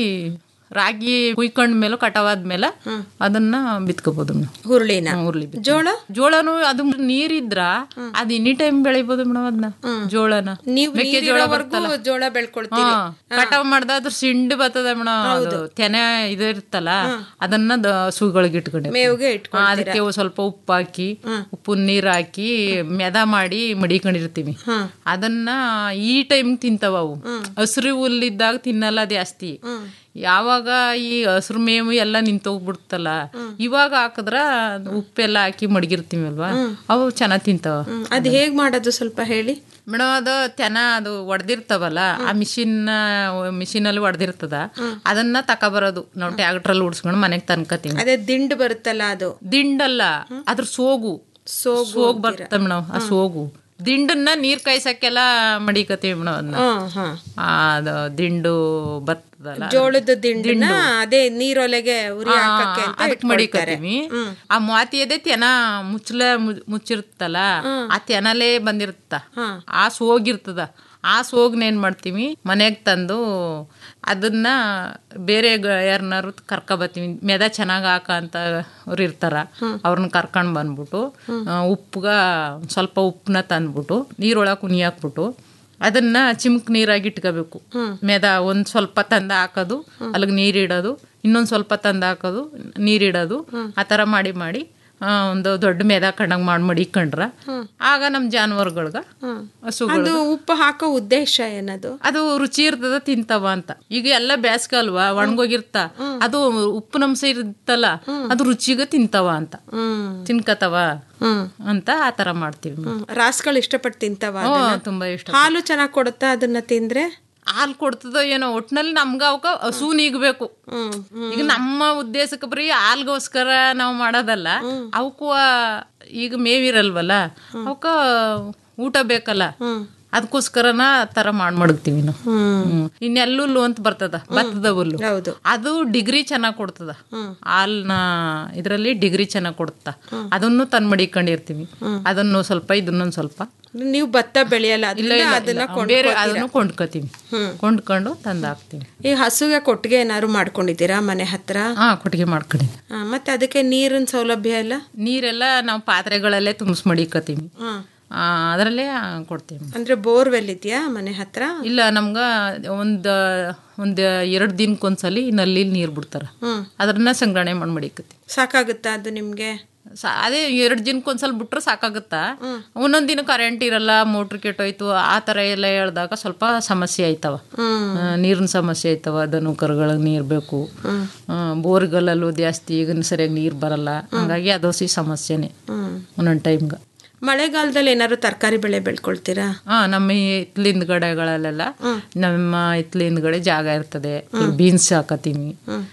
ರಾಗಿ ಕುಯ್ಕೊಂಡ್ಮೇಲೆ ಕಟಾವಾದ್ಮೇಲೆ ಅದನ್ನ ಬಿತ್ಕೋಬಹುದು ಮೇಡಮ್ ಹುರುಳಿನ ಹುರುಳಿ ಜೋಳ ಜೋಳನು ಅದು ನೀರಿದ್ರ ಅದ್ ಎನಿ ಟೈಮ್ ಬೆಳಿಬೋದು ಮೇಡಮ್ ಅದನ್ನ ಜೋಳನ ನೀವು ಮೆಕ್ಕೆಜೋಳ ನೀರಿರೋವರೆಗೂ ಬರ್ತಲ್ಲ ಜೋಳ ಬೆಳ್ಕೊಳ್ತೀರಿ ಹಾ, ಕಟಾವ್ ಮಾಡ್ದ ಅದ್ರ ಸಿಂಡ್ ಬರ್ತದ ಮೇಡಮ್ ಅದು ತೆನೆ ಇದು ಇರ್ತಲ್ಲ ಅದನ್ನ ದ- ಹಸುಗಳಿಗೆ ಇಟ್ಕೊಂಡೆ ಮೇವ್ಗೆ ಹಾ, ಅದಕ್ಕೆ ಒಂದ್ ಸ್ವಲ್ಪ ಉಪ್ಪು ಹಾಕಿ ಉಪ್ಪು ನೀರ್ ಹಾಕಿ ಮೆದ ಮಾಡಿ ಮಡಿಕೊಂಡಿರ್ತೀವಿ ಅದನ್ನ ಈ ಟೈಮ್ ತಿಂತಾವ ಅವು ಹಸಿರು ಹುಲ್ಲಿದ್ದಾಗ ತಿನ್ನಲ್ಲ ಜಾಸ್ತಿ ಯಾವಾಗ ಈ ಹಸಿರು ಮೇವು ಎಲ್ಲ ನಿಂತೋಗ್ಬಿಡ್ತಲ್ಲ ಇವಾಗ ಹಾಕಿದ್ರ ಉಪ್ಪೆಲ್ಲ ಹಾಕಿ ಮಡಗಿರ್ತೀವಿ ಅಲ್ವಾ ಅವು ಚೆನ್ನಾಗ್ ತಿಂತಾವ ಅದ್ ಹೇಗ್ ಮಾಡೋದು ಸ್ವಲ್ಪ ಹೇಳಿ ಮೇಡಮ್ ಅದು ತೆನ ಅದು ಒಡೆದಿರ್ತಾವಲ್ಲ ಆ ಮಿಷಿನ್ ಮಿಷಿನ್ ಅಲ್ಲಿ ಒಡೆದಿರ್ತದ ಅದನ್ನ ತಕೊಬರೋದು ನಾವು ಟ್ಯಾಕ್ಟ್ರಲ್ಲಿ ಉಡ್ಸ್ಕೊಂಡು ಮನೆಗೆ ತನ್ಕತೀವಿ ಅದೇ ದಿಂಡು ಬರುತ್ತಲ್ಲ ಅದು ದಿಂಡಲ್ಲ ಅದ್ರ ಸೋಗು ಸೋಗು ಸೋಗ್ ಬರ್ತದೆ ಮೇಡಮ್ ಆ ಸೋಗು ದಿಂಡನ್ನ ನೀರ್ ಕಾಯ್ಸಕ್ಕೆಲ್ಲ ಮಡಿಕತೀವಿ ಮೇಡಮ್ ಅದನ್ನ ಹ್ಮ್, ಹ್ಮ್. ಆ, ಅದು ದಿಂಡು ಬರ್ತದಲ್ಲ ಜೋಳದ ದಿಂಡನ್ನ ಅದೇ ನೀರೊಲೆಗೆ ಉರಿ ಆ, ಹಾಕಕ್ಕೆ ಅಂತ ಅದಕ್ ಇಟ್ಕೊಳ್ತಾರೆ. ಮಡಿಕತ್ತೀವಿ ಆ ಮಾತಿಯದೇ ತೆನ ಮುಚ್ಚಲ ಮು- ಮುಚ್ಚಿರ್ತಲ್ಲ ಆ ತೆನಲೇ ಬಂದಿರುತ್ತ ಆ ಸೋಗಿರ್ತದ ಆ ಸೋಗ್ನ ಏನ್ ಮಾಡ್ತೀವಿ ಮನೆಗ್ ತಂದು ಅದನ್ನ ಬೇರೆ ಯಾರನ್ನಾರು ಕರ್ಕ ಬರ್ತೀವಿ ಮೆದ ಚೆನ್ನಾಗ್ ಹಾಕ ಅಂತ ಅವ್ರು ಇರ್ತಾರ ಅವ್ರನ್ನ ಕರ್ಕೊಂಡ್ ಬಂದ್ಬಿಟ್ಟು ಆ, ಉಪ್ಪುಗ ಸ್ವಲ್ಪ ಉಪ್ಪನ್ನ ತಂದ್ಬಿಟ್ಟು ನೀರೊಳಗೆ ಕುನಿ ಹಾಕ್ಬಿಟ್ಟು ಅದನ್ನ ಚಿಮ್ಕ್ ನೀರಾಗಿ ಇಟ್ಕೋಬೇಕು ಮೆದ ಒಂದ್ ಸ್ವಲ್ಪ ತಂದ ಹಾಕೋದು ಅಲ್ಲಿಗೆ ನೀರಿಡೋದು ಇನ್ನೊಂದ್ ಸ್ವಲ್ಪ ತಂದ ಹಾಕೋದು ನೀರಿಡೋದು ಆ ಥರ ಮಾಡಿ ಮಾಡಿ ಆ, ಒಂದು ದೊಡ್ಡ ಮೆದ ಕಂಡಂಗ್ ಮಾಡಿ ಮಡಿಕೊಂಡ್ರ ಆಗ ನಮ್ ಜಾನುವಾರುಗಳ್ಗ ಹಸುಗಳು ಅದು ಉಪ್ಪು ಹಾಕೋ ಉದ್ದೇಶ ಏನದು ಅದು ರುಚಿ ಇರ್ತದ ತಿಂತವ ಅಂತ ಈಗ ಎಲ್ಲ ಬೇಸ್ಗೆ ಅಲ್ವಾ ಒಣಗೋಗಿರ್ತ ಅದು ಉಪ್ಪಿನಂಶ ಇರ್ತಲ್ಲ ಅದು ರುಚಿಗ ತಿಂತವ ಅಂತ ತಿನ್ಕತವ ಅಂತ ಆ ತರ ಮಾಡ್ತೀವಿ ರಾಸ್ಗಳು ಇಷ್ಟಪಟ್ಟು ತಿಂತಾವ ಹ್ಮ್, ಅದನ್ನ? ತುಂಬಾ ಇಷ್ಟ ಹಾಲು ಚೆನ್ನಾಗ್ ಕೊಡುತ್ತಾ ಅದನ್ನ ತಿಂದ್ರೆ ಹಾಲು ಕೊಡ್ತದೋ ಏನೋ ಒಟ್ನಲ್ಲಿ ನಮ್ಗ ಅವಕ್ಕ ಹಸು ನೀಗಬೇಕು ಈಗ ನಮ್ಮ ಉದ್ದೇಶಕ್ಕೆ ಬರೀ ಹಾಲ್ಗೋಸ್ಕರ ನಾವು ಮಾಡೋದಲ್ಲ ಅವಕ್ಕೂ ಈಗ ಮೇವಿರಲ್ವಲ್ಲ ಅವಕ್ಕ ಊಟ ಬೇಕಲ್ಲ ಅದಕ್ಕೋಸ್ಕರನ ಆ ತರ ಮಾಡ್ ಮಡಗ್ತೀವಿ ನಾವು ಹ್ಮ್. ಇನ್ನೆಲ್ಲುಲ್ಲು ಅಂತ ಬರ್ತದ ಭತ್ತದ ಹುಲ್ಲು ಹೌದು ಅದು ಡಿಗ್ರಿ ಚೆನ್ನಾಗ್ ಕೊಡ್ತದ ಹಾಲ್ನ ಇದ್ರಲ್ಲಿ ಡಿಗ್ರಿ ಚೆನ್ನಾಗ್ ಕೊಡುತ್ತ ಅದನ್ನು ತಂದ್ ಮಡಿಕೊಂಡಿರ್ತೀವಿ ಅದನ್ನು ಸ್ವಲ್ಪ ಇದನ್ನೊಂದ್ ಸ್ವಲ್ಪ ನೀವು ಭತ್ತ ಬೆಳೆಯಲ್ಲ ಇಲ್ಲ ಅದನ್ನ ಇಲ್ಲ, ಅದನ್ನ ಇಲ್ಲ. ಬೇರೆ ಕೊಂಡ್ಕೊತೀರಾ? ಅದನ್ನು ಕೊಂಡ್ಕೊತೀವಿ ಕೊಂಡ್ಕೊಂಡು ತಂದು ಹಾಕ್ತೀವಿ ಈ ಹಸುಗೆ ಕೊಟ್ಟಿಗೆ ಏನಾದ್ರು ಮಾಡ್ಕೊಂಡಿದ್ದೀರಾ ಮನೆ ಹತ್ರ ಹಾ ಕೊಟ್ಟಿಗೆ ಮಾಡ್ಕೊಂಡಿವಿ ಆ, ಮತ್ತೆ ಅದಕ್ಕೆ ನೀರಿನ ಸೌಲಭ್ಯ ಎಲ್ಲ ನೀರೆಲ್ಲ ನಾವು ಪಾತ್ರೆಗಳಲ್ಲೇ ತುಂಬಿಸ್ ಮಡಿಕತ್ತೀವಿ ಹ್ಮ್. ಅದರಲ್ಲೇ ಕೊಡ್ತೀವಿ ಅಂದ್ರೆ ಬೋರ್ವೆಲ್ ಇದೆಯಾ ಮನೆ ಹತ್ರ ಇಲ್ಲ ನಮ್ಗ ಒಂದ್ ಒಂದ್ ಎರಡ್ ದಿನಕ್ಕೊಂದ್ಸಲಿ ನಲ್ಲಿ ನೀರ್ ಬಿಡ್ತಾರ ಹ್ಮ್. ಅದನ್ನ ಸಂಗ್ರಹಣೆ ಮಾಡಿ ಮಡಿಕತ್ತೀವಿ ಸಾಕಾಗುತ್ತಾ ಅದು ನಿಮ್ಗೆ ಸಾ- ಅದೇ ಎರಡ್ ದಿನಕ್ಕೊಂದ್ಸಲ ಬಿಟ್ರೆ ಸಾಕಾಗುತ್ತಾ ಒಂದೊಂದ್ ದಿನ ಕರೆಂಟ್ ಇರಲ್ಲ ಮೋಟ್ರ್ ಕೆಟ್ಟೋಯ್ತು ಆ ತರ ಎಲ್ಲ ಹೇಳ್ದಾಗ ಸ್ವಲ್ಪ ಸಮಸ್ಯೆ ಆಯ್ತವ ಆ, ನೀರಿನ ಸಮಸ್ಯೆ ಆಯ್ತವ ದನು ಕರುಗಳಿಗೆ ನೀರ್ ಬೇಕು ಬೋರ್ಗಳಲ್ಲೂ ಜಾಸ್ತಿ ಈಗ ಸರಿಯಾಗಿ ನೀರ್ ಬರಲ್ಲ ಹಂಗಾಗಿ ಅದೋಸಿ ಸಮಸ್ಯೆನೆ ಒಂದೊಂದ್ ಟೈಮ್ಗ ಮಳೆಗಾಲದಲ್ಲಿ ಏನಾದ್ರು ತರಕಾರಿ ಬೆಳೆ ಬೆಳ್ಕೊಳ್ತೀರಾ ಹಾ ನಮ್ಮ ಈ ಹಿತ್ಲಿಂದ ಗಡೆಗಳಲ್ಲೆಲ್ಲ ನಮ್ಮ ಹಿತ್ಲಿಂದ ಗಡೆ ಜಾಗ ಇರ್ತದೆ ಬೀನ್ಸ್ ಹಾಕತ್ತೀವಿ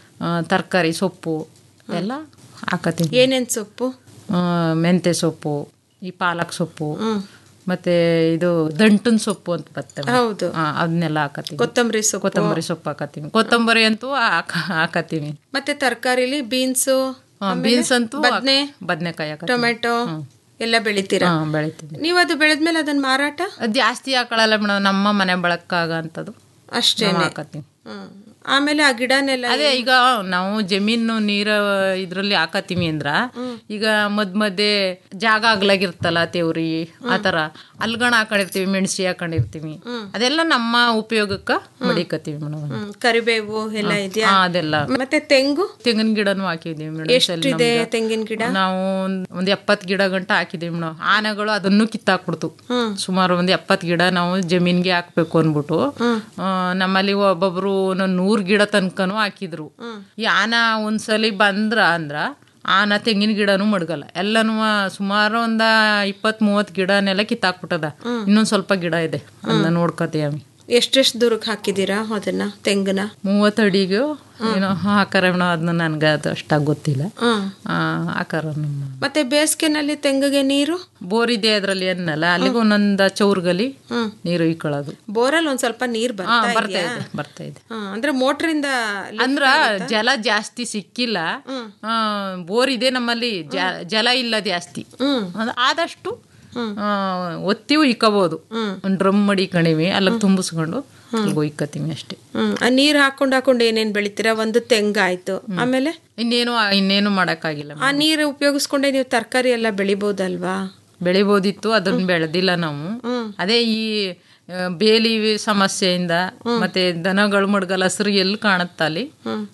ತರಕಾರಿ ಸೊಪ್ಪು ಎಲ್ಲ ಹಾಕತ್ತೀವಿ ಏನೇನ್ ಸೊಪ್ಪು ಆ, ಮೆಂತೆ ಸೊಪ್ಪು ಈ ಪಾಲಕ್ ಸೊಪ್ಪು ಮತ್ತೆ ಇದು ದಂಟನ್ ಸೊಪ್ಪು ಅಂತ ಬರ್ತವೆ ಹೌದು. ಆ, ಅದನ್ನೆಲ್ಲ ಹಾಕತ್ತೀವಿ ಕೊತ್ತಂಬರಿ ಸೊಪ್ಪು ಕೊತ್ತಂಬರಿ ಸೊಪ್ಪು ಹಾಕತ್ತೀವಿ ಕೊತ್ತಂಬರಿ ಅಂತೂ ಹಾಕ ಹಾಕತ್ತೀವಿ ಮತ್ತೆ ತರಕಾರಿಲಿ ಬೀನ್ಸು ಬೀನ್ಸ್ ಅಂತೂ ಬದ್ನೆ ಬದನೆಕಾಯಿ ಹಾಕತ್ತೀವಿ ಟೊಮೆಟೊ ಎಲ್ಲ ಬೆಳಿತೀರಾ ಹಾ ಬೆಳಿತೀವಿ ನೀವು ಅದು ಬೆಳೆದ್ಮೇಲೆ ಅದನ್ನ ಮಾರಾಟ ಅದ್ ಜಾಸ್ತಿ ಹಾಕೊಳ್ಳಲ್ಲ ಮೇಡಮ್ ನಮ್ಮ ಮನೆ ಬಳಕಾಗ ಅಂತದು ಅಷ್ಟೇನೆ ಹಾಕತ್ತೀವಿ ಹ್ಮ್. ಆಮೇಲೆ ಆ ಗಿಡನೆಲ್ಲ ಅದೇ ಈಗ ನಾವು ಜಮೀನು ನೀರ ಇದ್ರಲ್ಲಿ ಹಾಕತ್ತೀವಿ ಅಂದ್ರ ಈಗ ಮದ್ ಮಧ್ಯೆ ಜಾಗ ಆಗ್ಲಾಗಿರ್ತಲ್ಲ ತೇವ್ರಿ ಆತರ ಅಲ್ಗಣ ಹಾಕೊಂಡಿರ್ತೀವಿ ಮೆಣಸಿ ಹಾಕೊಂಡಿರ್ತೀವಿ ಅದೆಲ್ಲ ನಮ್ಮ ಉಪಯೋಗಕ್ಕ ಮಡಿಕತ್ತೀವಿ ಮೇಡಮ್ ಹ್ಮ್, ಕರಿಬೇವು ಎಲ್ಲ ಇದೆಯಾ ಅದೆಲ್ಲ ಮತ್ತೆ ತೆಂಗು ತೆಂಗಿನ ಗಿಡನು ಹಾಕಿದೀವಿ ಮೇಡಮ್ ಎಷ್ಟಿದೆ ತೆಂಗಿನ ಗಿಡ ನಾವು ಒಂದ್- ಒಂದ್ ಎಪ್ಪತ್ ಗಿಡ ಗಂಟ ಹಾಕಿದೀವಿ ಮೇಡಮ್ ಆನೆಗಳು ಅದನ್ನು ಕಿತ್ತಾಕ್ಬಿಡ್ತು ಸುಮಾರು ಒಂದ್ ಎಪ್ಪತ್ ಗಿಡ ನಾವು ಜಮೀನ್ಗೆ ಹಾಕ್ಬೇಕು ಅನ್ಬಿಟ್ಟು ಆ, ನಮ್ಮಲ್ಲಿ ಒಬ್ಬೊಬ್ರು ಒಂದೊಂದ್ ನೂರ್ ಗಿಡ ತನಕನು ಹಾಕಿದ್ರು ಈ ಆನ ಒಂದ್ಸಲಿ ಬಂದ್ರ ಅಂದ್ರ ಆನ ತೆಂಗಿನ ಗಿಡನು ಮಡ್ಗಲ್ಲ ಎಲ್ಲನೂ ಸುಮಾರು ಒಂದ ಇಪ್ಪತ್ ಮೂವತ್ ಗಿಡನೆಲ್ಲ ಕಿತ್ತಾಕ್ಬಿಟ್ಟದ ಇನ್ನೊಂದ್ ಸ್ವಲ್ಪ ಗಿಡ ಇದೆ ಅದನ್ನ ನೋಡ್ಕತೀವಿ ಎಷ್ಟೆಷ್ಟು ದೂರಕ್ಕೆ ಹಾಕಿದ್ದೀರಾ ಅದನ್ನ ತೆಂಗನ ಮೂವತ್ತಡಿಗೂ ಏನೋ ಹಾಕಾರ ಅದನ್ನ ನನಗೆ ಅದು ಅಷ್ಟಾಗಿ ಗೊತ್ತಿಲ್ಲ ಹ್ಮ್. ಆ, ಆಕಾರ ಮತ್ತೆ ಬೇಸಿಗೆನಲ್ಲಿ ತೆಂಗಿಗೆ ನೀರು ಬೋರ್ ಇದೆ ಅದರಲ್ಲಿ ಅನ್ನಲ್ಲ ಅಲ್ಲಿಗೆ ಒಂದೊಂದು ಚೌರ್ಗಲಿ ನೀರು ಇಕ್ಕೊಳ್ಳೋದು ಬೋರಲ್ಲಿ ಒಂದ್ ಸ್ವಲ್ಪ ನೀರ್ ಹಾ ಬರ್ತಾ ಬರ್ತಾ ಇದೆಯಾ ಇದೆ ಬರ್ತಾ ಇದೆ ಹಾ, ಅಂದ್ರೆ ಮೋಟ್ರಿಂದ ಅಂದ್ರ ಜಲ ಜಾಸ್ತಿ ಸಿಕ್ಕಿಲ್ಲ ಆ, ಬೋರ್ ಇದೆ ನಮ್ಮಲ್ಲಿ ಜ- ಜಲ ಇಲ್ಲ ಜಾಸ್ತಿ ಅಂದ್- ಆದಷ್ಟು ಆ, ಒತ್ತಿವು ಇಕ್ಕಬಹುದು ಒಂದು ಡ್ರಮ್ ಮಡಿಕಣಿವಿ ಅಲ್ಲಿಗೆ ತುಂಬಿಸ್ಕೊಂಡು ಅಲ್ಲಿಗೆ ಇಕ್ಕತ್ತೀವಿ ಅಷ್ಟೇ ಹ್ಮ್ ಆ ನೀರ್ ಹಾಕೊಂಡ್ ಹಾಕೊಂಡು ಏನೇನ್ ಬೆಳಿತೀರಾ ಒಂದು ತೆಂಗಾಯ್ತು ಆಮೇಲೆ ಇನ್ನೇನು ಇನ್ನೇನು ಮಾಡಕ್ಕಾಗಿಲ್ಲ ಆ ನೀರು ಉಪಯೋಗಿಸ್ಕೊಂಡೆ ನೀವು ತರಕಾರಿ ಎಲ್ಲ ಬೆಳಿಬೋದಲ್ವಾ ಬೆಳಿಬೋದಿತ್ತು ಅದನ್ನ ಬೆಳೆದಿಲ್ಲ ನಾವು ಅದೇ ಈ ಆ, ಬೇಲಿ ಸಮಸ್ಯೆಯಿಂದ ಮತ್ತೆ ದನಗಳು ಮಡ್ಗಲ್ ಹಸ್ರು ಎಲ್ಲಿ ಕಾಣುತ್ತ ಅಲ್ಲಿ